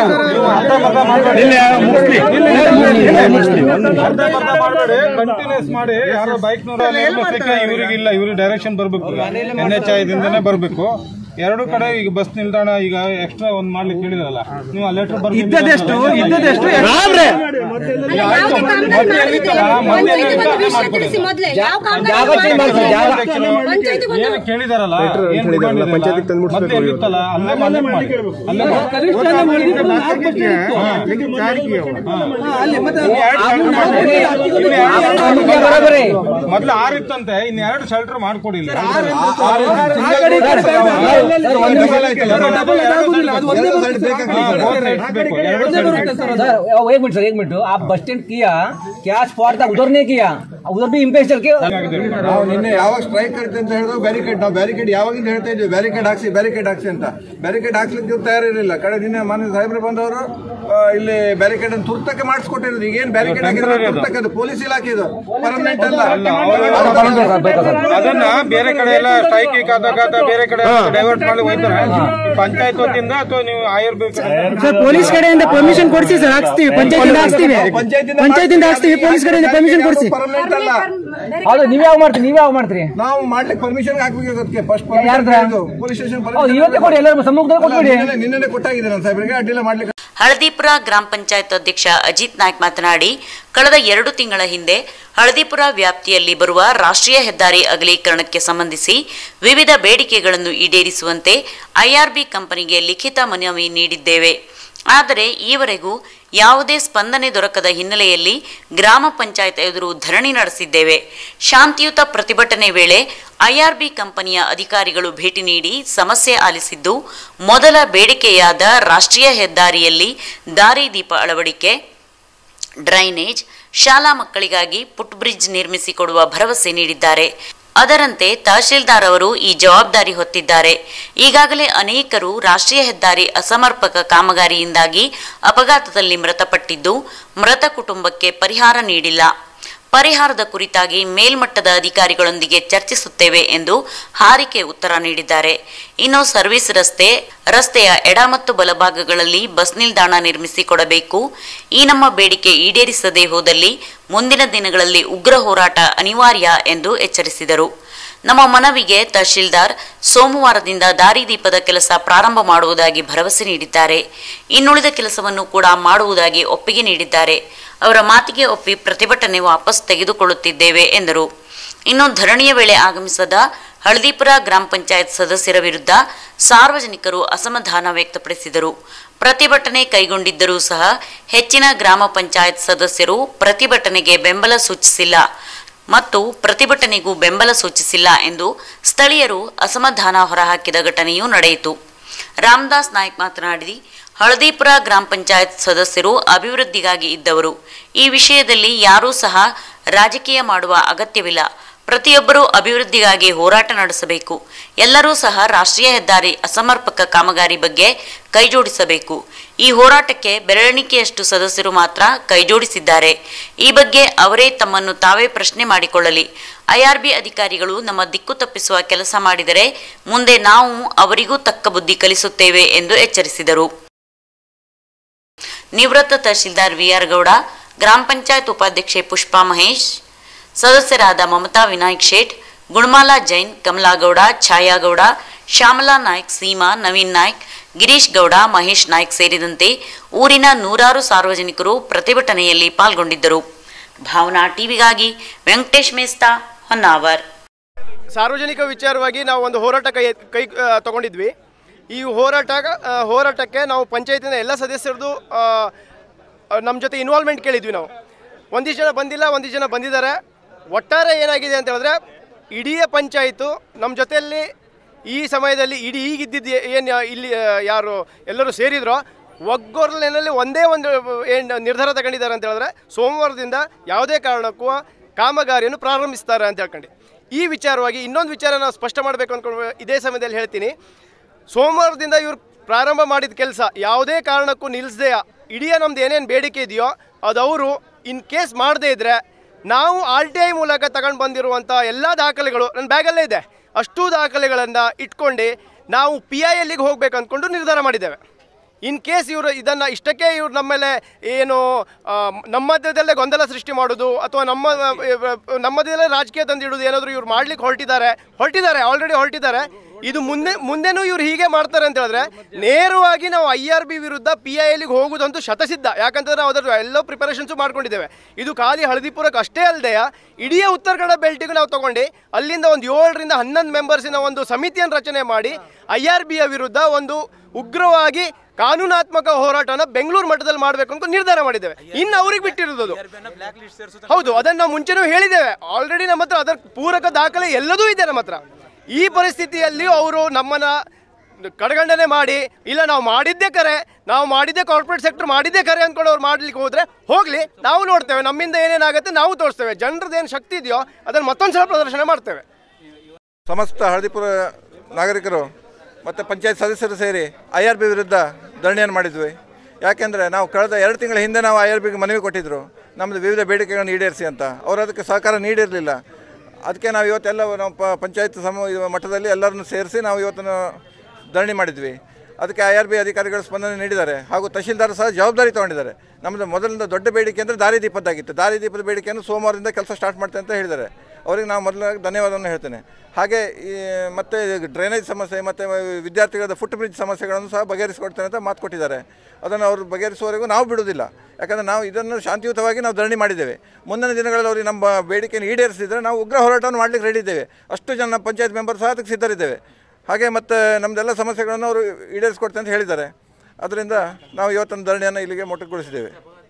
ಕಂಟಿನ್ಯೂಸ್ ಮಾಡಿ ಯಾರೋ ಬೈಕ್ ಇವ್ರಿಗೆ ಇಲ್ಲ ಇವ್ರಿಗೆ ಡೈರೆಕ್ಷನ್ ಬರ್ಬೇಕು ಎನ್ ಎಚ್ ಐದಿಂದನೇ ಬರ್ಬೇಕು ಎರಡು ಕಡೆ ಈಗ ಬಸ್ ನಿಲ್ದಾಣ ಈಗ ಎಕ್ಸ್ಟ್ರಾ ಒಂದ್ ಮಾಡ್ಲಿಕ್ಕೆ ಹೇಳಿದ್ರಲ್ಲ ನೀವು ಆ ಲೆಟರ್ ಬರ್ಬೇಕು ಇದ್ದದೆಷ್ಟು ಇದ್ದದೆಷ್ಟು ಏನು ಕೇಳಿದಾರಲ್ಲ ಏನ್ demand ಇದೆಯಲ್ಲ, ಮತ್ತೆ ಎಲ್ಲಿತ್ತಲ್ಲ ಅಲ್ಲೇ ಮಾಡ್ಲಿಕ್ಕೆ ಮಾಡಿ ಅಲ್ಲೇ ಅಲ್ಲಿ ಮತ್ತೆ ಬರೋಬರಿ ಮೊದ್ಲು ಆರು ಇತ್ತಂತೆ ಇನ್ ಎರಡು ಶೆಲ್ಟರ್ ಮಾಡ್ಕೊಡಿಲ್ಲ सर एक मिनट सर एक मिनट आप बस स्टैंड किया क्या स्पॉट था उधर नहीं किया उधर भी इम्पेक्ट चल के ನಾವು ನಿನ್ನೆ ಯಾವಾಗ ಸ್ಟ್ರೈಕ್ ಕರಿತೀವಿ ಅಂತ ಹೇಳಿದ್ರು ಬ್ಯಾರಿಕೇಡ್ ನಾವು ಬ್ಯಾರಿಕೇಡ್ ಯಾವಾಗಿಂದ ಹೇಳ್ತಾ ಇದ್ವಿ ಬ್ಯಾರಿಕೇಡ್ ಹಾಕ್ಸಿ ಬ್ಯಾರಿಕೇಡ್ ಹಾಕ್ಸಿ ಅಂತ ಬ್ಯಾರಿಕೇಡ್ ಹಾಕ್ಲಿಕ್ಕೆ ಇವ್ರು ತಯಾರಿರಲಿಲ್ಲ ಕಡೆ ನಿನ್ನೆ ಮಾನ್ಯ ಸಾಹೇಬ್ರು ಬಂದವರು ಆ, ಇಲ್ಲಿ ಬ್ಯಾರಿಕೇಡ್ ಅನ್ನು ತುರ್ತಕ್ಕೆ ಮಾಡಿಸ್ಕೊಟ್ಟಿರೋದು ಈಗೇನ್ ಬ್ಯಾರಿಕೇಡ್ ಆಗಿರೋ ತುರ್ತಕ್ಕೆ ಅದು ಪೊಲೀಸ್ ಇಲಾಖೆ ಇದು ಪರ್ಮನೆಂಟ್ ಅಲ್ಲ ಅದನ್ನ ಬೇರೆ ಕಡೆ ಎಲ್ಲ ಸ್ಟ್ರೈಕ್ ಆದಾಗ ಬೇರೆ ಕಡೆ ಡೈವರ್ಟ್ ಮಾಡಿ ಹೋಯ್ತಾರೆ ಪಂಚಾಯತ್ ವತಿಯಿಂದ ಅಥವಾ ನೀವು ಆಯುರ್ವೇದ ಸರ್ ಪೊಲೀಸ್ ಕಡೆಯಿಂದ ಪರ್ಮಿಷನ್ ಕೊಡಿಸಿ ಸರ್ ಹಾಕ್ಸ್ತೀವಿ ಪಂಚಾಯತಿಂದ ಹಾಕ್ಸ್ತೀವಿ ಪಂಚಾಯತಿಂದ ಹಾಕ್ಸ್ತೀವಿ ಪೊಲೀಸ್ ಕಡೆಯಿಂದ ಪರ್ಮಿಷನ್ ಕೊಡಿಸಿ ಪರ್ಮನೆಂಟ್ ಅಲ್ಲ ಹೌದು ನೀವ್ ಯಾವ ಮಾಡ್ತೀರಿ ನೀವ್ ಯಾವ ಮಾಡ್ತೀರಿ ನಾವು ಮಾಡ್ಲಿಕ್ಕೆ ಪರ್ಮಿಷನ್ ಹಾಕ್ಬೇಕು ಅದಕ್ಕೆ ಫಸ್ಟ್ ಯಾರ್ದು? ಪೊಲೀಸ್ ಸ್ಟೇಷನ್ ಹೌದು ಇವತ್ತೇ ಕೊಡಿ ಎಲ್ಲರೂ ಸಮ್ಮುಖದಲ್ಲಿ ಕೊಟ್ಬಿಡಿ ನಿನ್ನೆ ಕೊಟ್ಟಾಗಿದೆ ನಾನು ಸಾಹೇಬ್ರಿಗೆ ಅಡ್ಡಿಲ್ಲ ಮಾಡ್ಲಿಕ್ಕೆ ಹಳದಿಪುರ ಗ್ರಾಮ ಪಂಚಾಯತ್ ಅಧ್ಯಕ್ಷ ಅಜಿತ್ ನಾಯ್ಕ್ ಮಾತನಾಡಿ ಕಳೆದ ಎರಡು ತಿಂಗಳ ಹಿಂದೆ ಹಳದಿಪುರ ವ್ಯಾಪ್ತಿಯಲ್ಲಿ ಬರುವ ರಾಷ್ಟ್ರೀಯ ಹೆದ್ದಾರಿ ಅಗಲೀಕರಣಕ್ಕೆ ಸಂಬಂಧಿಸಿ ವಿವಿಧ ಬೇಡಿಕೆಗಳನ್ನು ಈಡೇರಿಸುವಂತೆ ಐಆರ್ಬಿ ಕಂಪನಿಗೆ ಲಿಖಿತ ಮನವಿ ನೀಡಿದ್ದೇವೆ ಆದರೆ ಈವರೆಗೂ ಯಾವುದೇ ಸ್ಪಂದನೆ ದೊರಕದ ಹಿನ್ನೆಲೆಯಲ್ಲಿ ಗ್ರಾಮ ಪಂಚಾಯತ್ ಎದುರು ಧರಣಿ ನಡೆಸಿದ್ದೇವೆ ಶಾಂತಿಯುತ ಪ್ರತಿಭಟನೆ ವೇಳೆ ಐಆರ್ಬಿ ಕಂಪನಿಯ ಅಧಿಕಾರಿಗಳು ಭೇಟಿ ನೀಡಿ ಸಮಸ್ಯೆ ಆಲಿಸಿದ್ದು ಮೊದಲ ಬೇಡಿಕೆಯಾದ ರಾಷ್ಟ್ರೀಯ ಹೆದ್ದಾರಿಯಲ್ಲಿ ದಾರಿದೀಪ ಅಳವಡಿಕೆ ಡ್ರೈನೇಜ್ ಶಾಲಾ ಮಕ್ಕಳಿಗಾಗಿ ಫುಟ್ ಬ್ರಿಡ್ಜ್ ನಿರ್ಮಿಸಿಕೊಡುವ ಭರವಸೆ ನೀಡಿದ್ದಾರೆ ಅದರಂತೆ ತಹಶೀಲ್ದಾರ್ ಅವರು ಈ ಜವಾಬ್ದಾರಿ ಹೊತ್ತಿದ್ದಾರೆ ಈಗಾಗಲೇ ಅನೇಕರು ರಾಷ್ಟ್ರೀಯ ಹೆದ್ದಾರಿ ಅಸಮರ್ಪಕ ಕಾಮಗಾರಿಯಿಂದಾಗಿ ಅಪಘಾತದಲ್ಲಿ ಮೃತಪಟ್ಟಿದ್ದು ಮೃತ ಕುಟುಂಬಕ್ಕೆ ಪರಿಹಾರ ನೀಡಿಲ್ಲ ಪರಿಹಾರದ ಕುರಿತಾಗಿ ಮೇಲ್ಮಟ್ಟದ ಅಧಿಕಾರಿಗಳೊಂದಿಗೆ ಚರ್ಚಿಸುತ್ತೇವೆ ಎಂದು ಹಾರಿಕೆ ಉತ್ತರ ನೀಡಿದ್ದಾರೆ ಇನ್ನು ಸರ್ವಿಸ್ ರಸ್ತೆ ರಸ್ತೆಯ ಎಡ ಮತ್ತು ಬಲಭಾಗಗಳಲ್ಲಿ ಬಸ್ ನಿಲ್ದಾಣ ನಿರ್ಮಿಸಿಕೊಡಬೇಕು ಈ ನಮ್ಮ ಬೇಡಿಕೆ ಈಡೇರಿಸದೇ ಹೋದಲ್ಲಿ ಮುಂದಿನ ದಿನಗಳಲ್ಲಿ ಉಗ್ರ ಹೋರಾಟ ಅನಿವಾರ್ಯ ಎಂದು ಎಚ್ಚರಿಸಿದರು ನಮ್ಮ ಮನವಿಗೆ ತಹಶೀಲ್ದಾರ್ ಸೋಮವಾರದಿಂದ ದಾರಿದೀಪದ ಕೆಲಸ ಪ್ರಾರಂಭ ಮಾಡುವುದಾಗಿ ಭರವಸೆ ನೀಡಿದ್ದಾರೆ ಇನ್ನುಳಿದ ಕೆಲಸವನ್ನು ಕೂಡ ಮಾಡುವುದಾಗಿ ಒಪ್ಪಿಗೆ ನೀಡಿದ್ದಾರೆ ಅವರ ಮಾತಿಗೆ ಒಪ್ಪಿ ಪ್ರತಿಭಟನೆ ವಾಪಸ್ ತೆಗೆದುಕೊಳ್ಳುತ್ತಿದ್ದೇವೆ ಎಂದರು ಇನ್ನು ಧರಣಿಯ ವೇಳೆ ಆಗಮಿಸದ ಹಳದಿಪುರ ಗ್ರಾಮ ಪಂಚಾಯತ್ ಸದಸ್ಯರ ವಿರುದ್ಧ ಸಾರ್ವಜನಿಕರು ಅಸಮಾಧಾನ ವ್ಯಕ್ತಪಡಿಸಿದರು ಪ್ರತಿಭಟನೆ ಕೈಗೊಂಡಿದ್ದರೂ ಸಹ ಹೆಚ್ಚಿನ ಗ್ರಾಮ ಪಂಚಾಯತ್ ಸದಸ್ಯರು ಪ್ರತಿಭಟನೆಗೆ ಬೆಂಬಲ ಸೂಚಿಸಿಲ್ಲ ಮತ್ತು ಪ್ರತಿಭಟನೆಗೂ ಬೆಂಬಲ ಸೂಚಿಸಿಲ್ಲ ಎಂದು ಸ್ಥಳೀಯರು ಅಸಮಾಧಾನ ಹೊರಹಾಕಿದ ಘಟನೆಯೂ ನಡೆಯಿತು ರಾಮದಾಸ್ ನಾಯ್ಕ್ ಮಾತನಾಡಿ ಹಳದಿಪುರ ಗ್ರಾಮ ಪಂಚಾಯತ್ ಸದಸ್ಯರು ಅಭಿವೃದ್ಧಿಗಾಗಿ ಇದ್ದವರು ಈ ವಿಷಯದಲ್ಲಿ ಯಾರೂ ಸಹ ರಾಜಕೀಯ ಮಾಡುವ ಅಗತ್ಯವಿಲ್ಲ ಪ್ರತಿಯೊಬ್ಬರೂ ಅಭಿವೃದ್ಧಿಗಾಗಿ ಹೋರಾಟ ನಡೆಸಬೇಕು ಎಲ್ಲರೂ ಸಹ ರಾಷ್ಟ್ರೀಯ ಹೆದ್ದಾರಿ ಅಸಮರ್ಪಕ ಕಾಮಗಾರಿ ಬಗ್ಗೆ ಕೈಜೋಡಿಸಬೇಕು ಈ ಹೋರಾಟಕ್ಕೆ ಬೆರಳೆಣಿಕೆಯಷ್ಟು ಸದಸ್ಯರು ಮಾತ್ರ ಕೈಜೋಡಿಸಿದ್ದಾರೆ ಈ ಬಗ್ಗೆ ಅವರೇ ತಮ್ಮನ್ನು ತಾವೇ ಪ್ರಶ್ನೆ ಮಾಡಿಕೊಳ್ಳಲಿ ಐಆರ್ಬಿ ಅಧಿಕಾರಿಗಳು ನಮ್ಮ ದಿಕ್ಕು ತಪ್ಪಿಸುವ ಕೆಲಸ ಮಾಡಿದರೆ ಮುಂದೆ ನಾವು ಅವರಿಗೂ ತಕ್ಕ ಬುದ್ಧಿ ಕಲಿಸುತ್ತೇವೆ ಎಂದು ಎಚ್ಚರಿಸಿದರು ನಿವೃತ್ತ ತಹಶೀಲ್ದಾರ್ ವಿಆರ್ ಗೌಡ ಗ್ರಾಮ ಪಂಚಾಯತ್ ಉಪಾಧ್ಯಕ್ಷೆ ಪುಷ್ಪಾ ಮಹೇಶ್ ಸದಸ್ಯರಾದ ಮಮತಾ ವಿನಾಯಕ್ ಶೇಟ್ ಗುಣಮಾಲಾ ಜೈನ್ ಕಮಲಾಗೌಡ ಛಾಯಾಗೌಡ ಶ್ಯಾಮಲಾ ನಾಯ್ಕ್ ಸೀಮಾ ನವೀನ್ ನಾಯ್ಕ್ ಗಿರೀಶ್ ಗೌಡ ಮಹೇಶ್ ನಾಯ್ಕ್ ಸೇರಿದಂತೆ ಊರಿನ ನೂರಾರು ಸಾರ್ವಜನಿಕರು ಪ್ರತಿಭಟನೆಯಲ್ಲಿ ಪಾಲ್ಗೊಂಡಿದ್ದರು ಭಾವನಾ ಟಿವಿಗಾಗಿ ವೆಂಕಟೇಶ್ ಮೇಸ್ತಾ ಹೊನ್ನಾವರ್ ಸಾರ್ವಜನಿಕ ವಿಚಾರವಾಗಿ ನಾವು ಒಂದು ಹೋರಾಟ ಕೈ ಕೈ ಆ, ತಗೊಂಡಿದ್ವಿ ಈ ಹೋರಾಟ ಆ, ಹೋರಾಟಕ್ಕೆ ನಾವು ಪಂಚಾಯತಿನ ಎಲ್ಲ ಸದಸ್ಯರದು ನಮ್ಮ ಜೊತೆ ಇನ್ವಾಲ್ವ್ಮೆಂಟ್ ಕೇಳಿದ್ವಿ ನಾವು ಒಂದಿಷ್ಟು ಜನ ಬಂದಿಲ್ಲ ಒಂದಿಷ್ಟು ಜನ ಬಂದಿದ್ದಾರೆ ಒಟ್ಟಾರೆ ಏನಾಗಿದೆ ಅಂತ ಹೇಳಿದ್ರೆ ಇಡೀ ಪಂಚಾಯಿತು ನಮ್ಮ ಜೊತೆಯಲ್ಲಿ ಈ ಸಮಯದಲ್ಲಿ ಇಡೀ ಈಗಿದ್ದಿದ್ದು ಏನು ಇಲ್ಲಿ ಆ, ಯಾರು ಎಲ್ಲರೂ ಸೇರಿದ್ರೋ ಒಗ್ಗೂರಿನಲ್ಲಿ ಒಂದೇ ಒಂದು ಏನು ನಿರ್ಧಾರ ತಗೊಂಡಿದ್ದಾರೆ ಅಂತ ಹೇಳಿದ್ರೆ ಸೋಮವಾರದಿಂದ ಯಾವುದೇ ಕಾರಣಕ್ಕೂ ಕಾಮಗಾರಿಯನ್ನು ಪ್ರಾರಂಭಿಸ್ತಾರೆ ಅಂತ ಹೇಳ್ಕೊಂಡು ಈ ವಿಚಾರವಾಗಿ ಇನ್ನೊಂದು ವಿಚಾರ ನಾವು ಸ್ಪಷ್ಟ ಮಾಡಬೇಕು ಅಂದ್ಕೊಂಡು ಇದೇ ಸಮಯದಲ್ಲಿ ಹೇಳ್ತೀನಿ ಸೋಮವಾರದಿಂದ ಇವರು ಪ್ರಾರಂಭ ಮಾಡಿದ ಕೆಲಸ ಯಾವುದೇ ಕಾರಣಕ್ಕೂ ನಿಲ್ಲಿಸದೆ ಇಡೀ ನಮ್ದು ಏನೇನು ಬೇಡಿಕೆ ಇದೆಯೋ ಅದು ಅವರು ಇನ್ ಕೇಸ್ ಮಾಡದೇ ಇದ್ದರೆ ನಾವು ಆರ್ ಟಿ ಐ ಮೂಲಕ ತಗೊಂಡು ಬಂದಿರುವಂಥ ಎಲ್ಲ ದಾಖಲೆಗಳು ನನ್ನ ಬ್ಯಾಗಲ್ಲೇ ಇದೆ ಅಷ್ಟು ದಾಖಲೆಗಳನ್ನು ಇಟ್ಕೊಂಡು ನಾವು ಪಿ ಐ ಎಲ್ಲಿಗೆ ಹೋಗ್ಬೇಕು ಅಂದ್ಕೊಂಡು ನಿರ್ಧಾರ ಮಾಡಿದ್ದೇವೆ ಇನ್ ಕೇಸ್ ಇವರು ಇದನ್ನು ಇಷ್ಟಕ್ಕೆ ಇವ್ರು ನಮ್ಮ ಮೇಲೆ ಏನು ಆ, ನಮ್ಮ ಮಧ್ಯದಲ್ಲೇ ಗೊಂದಲ ಸೃಷ್ಟಿ ಮಾಡೋದು ಅಥವಾ ನಮ್ಮ ಆ, ನಮ್ಮ ಮಧ್ಯದಲ್ಲೇ ರಾಜಕೀಯ ತಂದಿಡೋದು ಏನಾದರೂ ಇವ್ರು ಮಾಡ್ಲಿಕ್ಕೆ ಹೊರಟಿದ್ದಾರೆ ಹೊರಟಿದ್ದಾರೆ ಆಲ್ರೆಡಿ ಹೊರಟಿದ್ದಾರೆ ಇದು ಮುಂದೆ ಮುಂದೆನೂ ಇವ್ರು ಹೀಗೆ ಮಾಡ್ತಾರೆ ಅಂತ ಹೇಳಿದ್ರೆ ನೇರವಾಗಿ ನಾವು ಐ ಆರ್ ಬಿ ವಿರುದ್ಧ ಪಿ ಐ ಎಲ್ಲಿಗೆ ಹೋಗುವುದಂತೂ ಶತಸಿದ್ಧ ಯಾಕಂತಂದ್ರೆ ನಾವು ಅದರ ಎಲ್ಲ ಪ್ರಿಪರೇಷನ್ಸು ಮಾಡ್ಕೊಂಡಿದ್ದೇವೆ ಇದು ಖಾಲಿ ಹಳದಿಪುರಕ್ಕೆ ಅಷ್ಟೇ ಅಲ್ಲದೆ ಇಡೀ ಉತ್ತರ ಕನ್ನಡ ಬೆಲ್ಟಿಗೂ ನಾವು ತಗೊಂಡು ಅಲ್ಲಿಂದ ಒಂದು ಏಳರಿಂದ ಹನ್ನೊಂದು ಮೆಂಬರ್ಸಿನ ಒಂದು ಸಮಿತಿಯನ್ನು ರಚನೆ ಮಾಡಿ ಐ ಆರ್ ಬಿಯ ವಿರುದ್ಧ ಒಂದು ಉಗ್ರವಾಗಿ ಕಾನೂನಾತ್ಮಕ ಹೋರಾಟನ ಬೆಂಗಳೂರು ಮಟ್ಟದಲ್ಲಿ ಮಾಡಬೇಕು ಅಂತ ನಿರ್ಧಾರ ಮಾಡಿದ್ದೇವೆ ಇನ್ನು ಅವ್ರಿಗೆ ಬಿಟ್ಟಿರೋದು ಅದು. ಹೌದು ಅದನ್ನು ನಾವು ಮುಂಚೆನೂ ಹೇಳಿದ್ದೇವೆ ಆಲ್ರೆಡಿ ನಮ್ಮ ಹತ್ರ ಅದರ ಪೂರಕ ದಾಖಲೆ ಎಲ್ಲದೂ ಇದೆ ನಮ್ಮ ಹತ್ರ ಈ ಪರಿಸ್ಥಿತಿಯಲ್ಲಿ ಅವರು ನಮ್ಮನ್ನ ಕಡೆಗಣನೆ ಮಾಡಿ ಇಲ್ಲ ನಾವು ಮಾಡಿದ್ದೇ ಕರೆ ನಾವು ಮಾಡಿದ್ದೇ ಕಾರ್ಪೊರೇಟ್ ಸೆಕ್ಟರ್ ಮಾಡಿದ್ದೇ ಕರೆ ಅಂದ್ಕೊಂಡು ಅವ್ರು ಮಾಡ್ಲಿಕ್ಕೆ ಹೋದ್ರೆ ಹೋಗ್ಲಿ ನಾವು ನೋಡ್ತೇವೆ ನಮ್ಮಿಂದ ಏನೇನಾಗುತ್ತೆ ನಾವು ತೋರಿಸ್ತೇವೆ ಜನರದ್ದು ಏನು ಶಕ್ತಿ ಇದೆಯೋ ಅದನ್ನು ಮತ್ತೊಂದು ಸಲ ಪ್ರದರ್ಶನ ಮಾಡ್ತೇವೆ ಸಮಸ್ತ ಹಳದಿಪುರ ನಾಗರಿಕರು ಮತ್ತು ಪಂಚಾಯತ್ ಸದಸ್ಯರು ಸೇರಿ ಐ ಆರ್ ಬಿ ವಿರುದ್ಧ ಧರಣಿಯನ್ನು ಮಾಡಿದ್ವಿ ಯಾಕೆಂದರೆ ನಾವು ಕಳೆದ ಎರಡು ತಿಂಗಳ ಹಿಂದೆ ನಾವು ಐ ಆರ್ ಬಿಗೆ ಮನವಿ ಕೊಟ್ಟಿದ್ದರು ನಮ್ಮದು ವಿವಿಧ ಬೇಡಿಕೆಗಳನ್ನು ಈಡೇರಿಸಿ ಅಂತ ಅವರು ಅದಕ್ಕೆ ಸಹಕಾರ ನೀಡಿರಲಿಲ್ಲ ಅದಕ್ಕೆ ನಾವು ಇವತ್ತೆಲ್ಲ ನಾವು ಪ ಪಂಚಾಯತ್ ಸಮ ಇದು ಮಟ್ಟದಲ್ಲಿ ಎಲ್ಲರನ್ನು ಸೇರಿಸಿ ನಾವು ಇವತ್ತನ್ನು ಧರಣಿ ಮಾಡಿದ್ವಿ ಅದಕ್ಕೆ ಐ ಆರ್ ಬಿ ಅಧಿಕಾರಿಗಳು ಸ್ಪಂದನೆ ನೀಡಿದ್ದಾರೆ ಹಾಗೂ ತಹಶೀಲ್ದಾರ್ ಸಹ ಜವಾಬ್ದಾರಿ ತೊಗೊಂಡಿದ್ದಾರೆ ನಮ್ಮದು ಮೊದಲಿಂದ ದೊಡ್ಡ ಬೇಡಿಕೆ ಅಂದರೆ ದಾರಿದೀಪದ್ದಾಗಿತ್ತು ದಾರಿದೀಪದ ಬೇಡಿಕೆಯನ್ನು ಸೋಮವಾರದಿಂದ ಕೆಲಸ ಸ್ಟಾರ್ಟ್ ಮಾಡ್ತೇವೆ ಅಂತ ಹೇಳಿದ್ದಾರೆ ಅವರಿಗೆ ನಾವು ಮೊದಲಾಗಿ ಧನ್ಯವಾದವನ್ನು ಹೇಳ್ತೇನೆ ಹಾಗೆ ಈ ಮತ್ತು ಡ್ರೈನೇಜ್ ಸಮಸ್ಯೆ ಮತ್ತು ವಿದ್ಯಾರ್ಥಿಗಳ ಫುಟ್ ಬ್ರಿಡ್ಜ್ ಸಮಸ್ಯೆಗಳನ್ನು ಸಹ ಬಗೆಹರಿಸಿಕೊಡ್ತೇನೆ ಅಂತ ಮಾತು ಕೊಟ್ಟಿದ್ದಾರೆ ಅದನ್ನು ಅವರು ಬಗೆಹರಿಸುವವರೆಗೂ ನಾವು ಬಿಡುವುದಿಲ್ಲ ಯಾಕಂದರೆ ನಾವು ಇದನ್ನು ಶಾಂತಿಯುತವಾಗಿ ನಾವು ಧರಣಿ ಮಾಡಿದ್ದೇವೆ ಮುಂದಿನ ದಿನಗಳಲ್ಲಿ ಅವರಿಗೆ ನಮ್ಮ ಬೇಡಿಕೆಯನ್ನು ಈಡೇರಿಸಿದರೆ ನಾವು ಉಗ್ರ ಹೋರಾಟವನ್ನು ಮಾಡಲಿಕ್ಕೆ ರೆಡಿ ಇದ್ದೇವೆ ಅಷ್ಟು ಜನ ನಮ್ಮ ಪಂಚಾಯತ್ ಮೆಂಬರ್ ಸಹ ಅದಕ್ಕೆ ಸಿದ್ಧರಿದ್ದೇವೆ ಹಾಗೆ ಮತ್ತು ನಮ್ಮದೆಲ್ಲ ಸಮಸ್ಯೆಗಳನ್ನು ಅವರು ಈಡೇರಿಸ್ಕೊಡ್ತೇನೆ ಅಂತ ಹೇಳಿದ್ದಾರೆ ಅದರಿಂದ ನಾವು ಇವತ್ತೊಂದು ಧರಣಿಯನ್ನು ಇಲ್ಲಿಗೆ ಮೊಟಕುಗೊಳಿಸಿದ್ದೇವೆ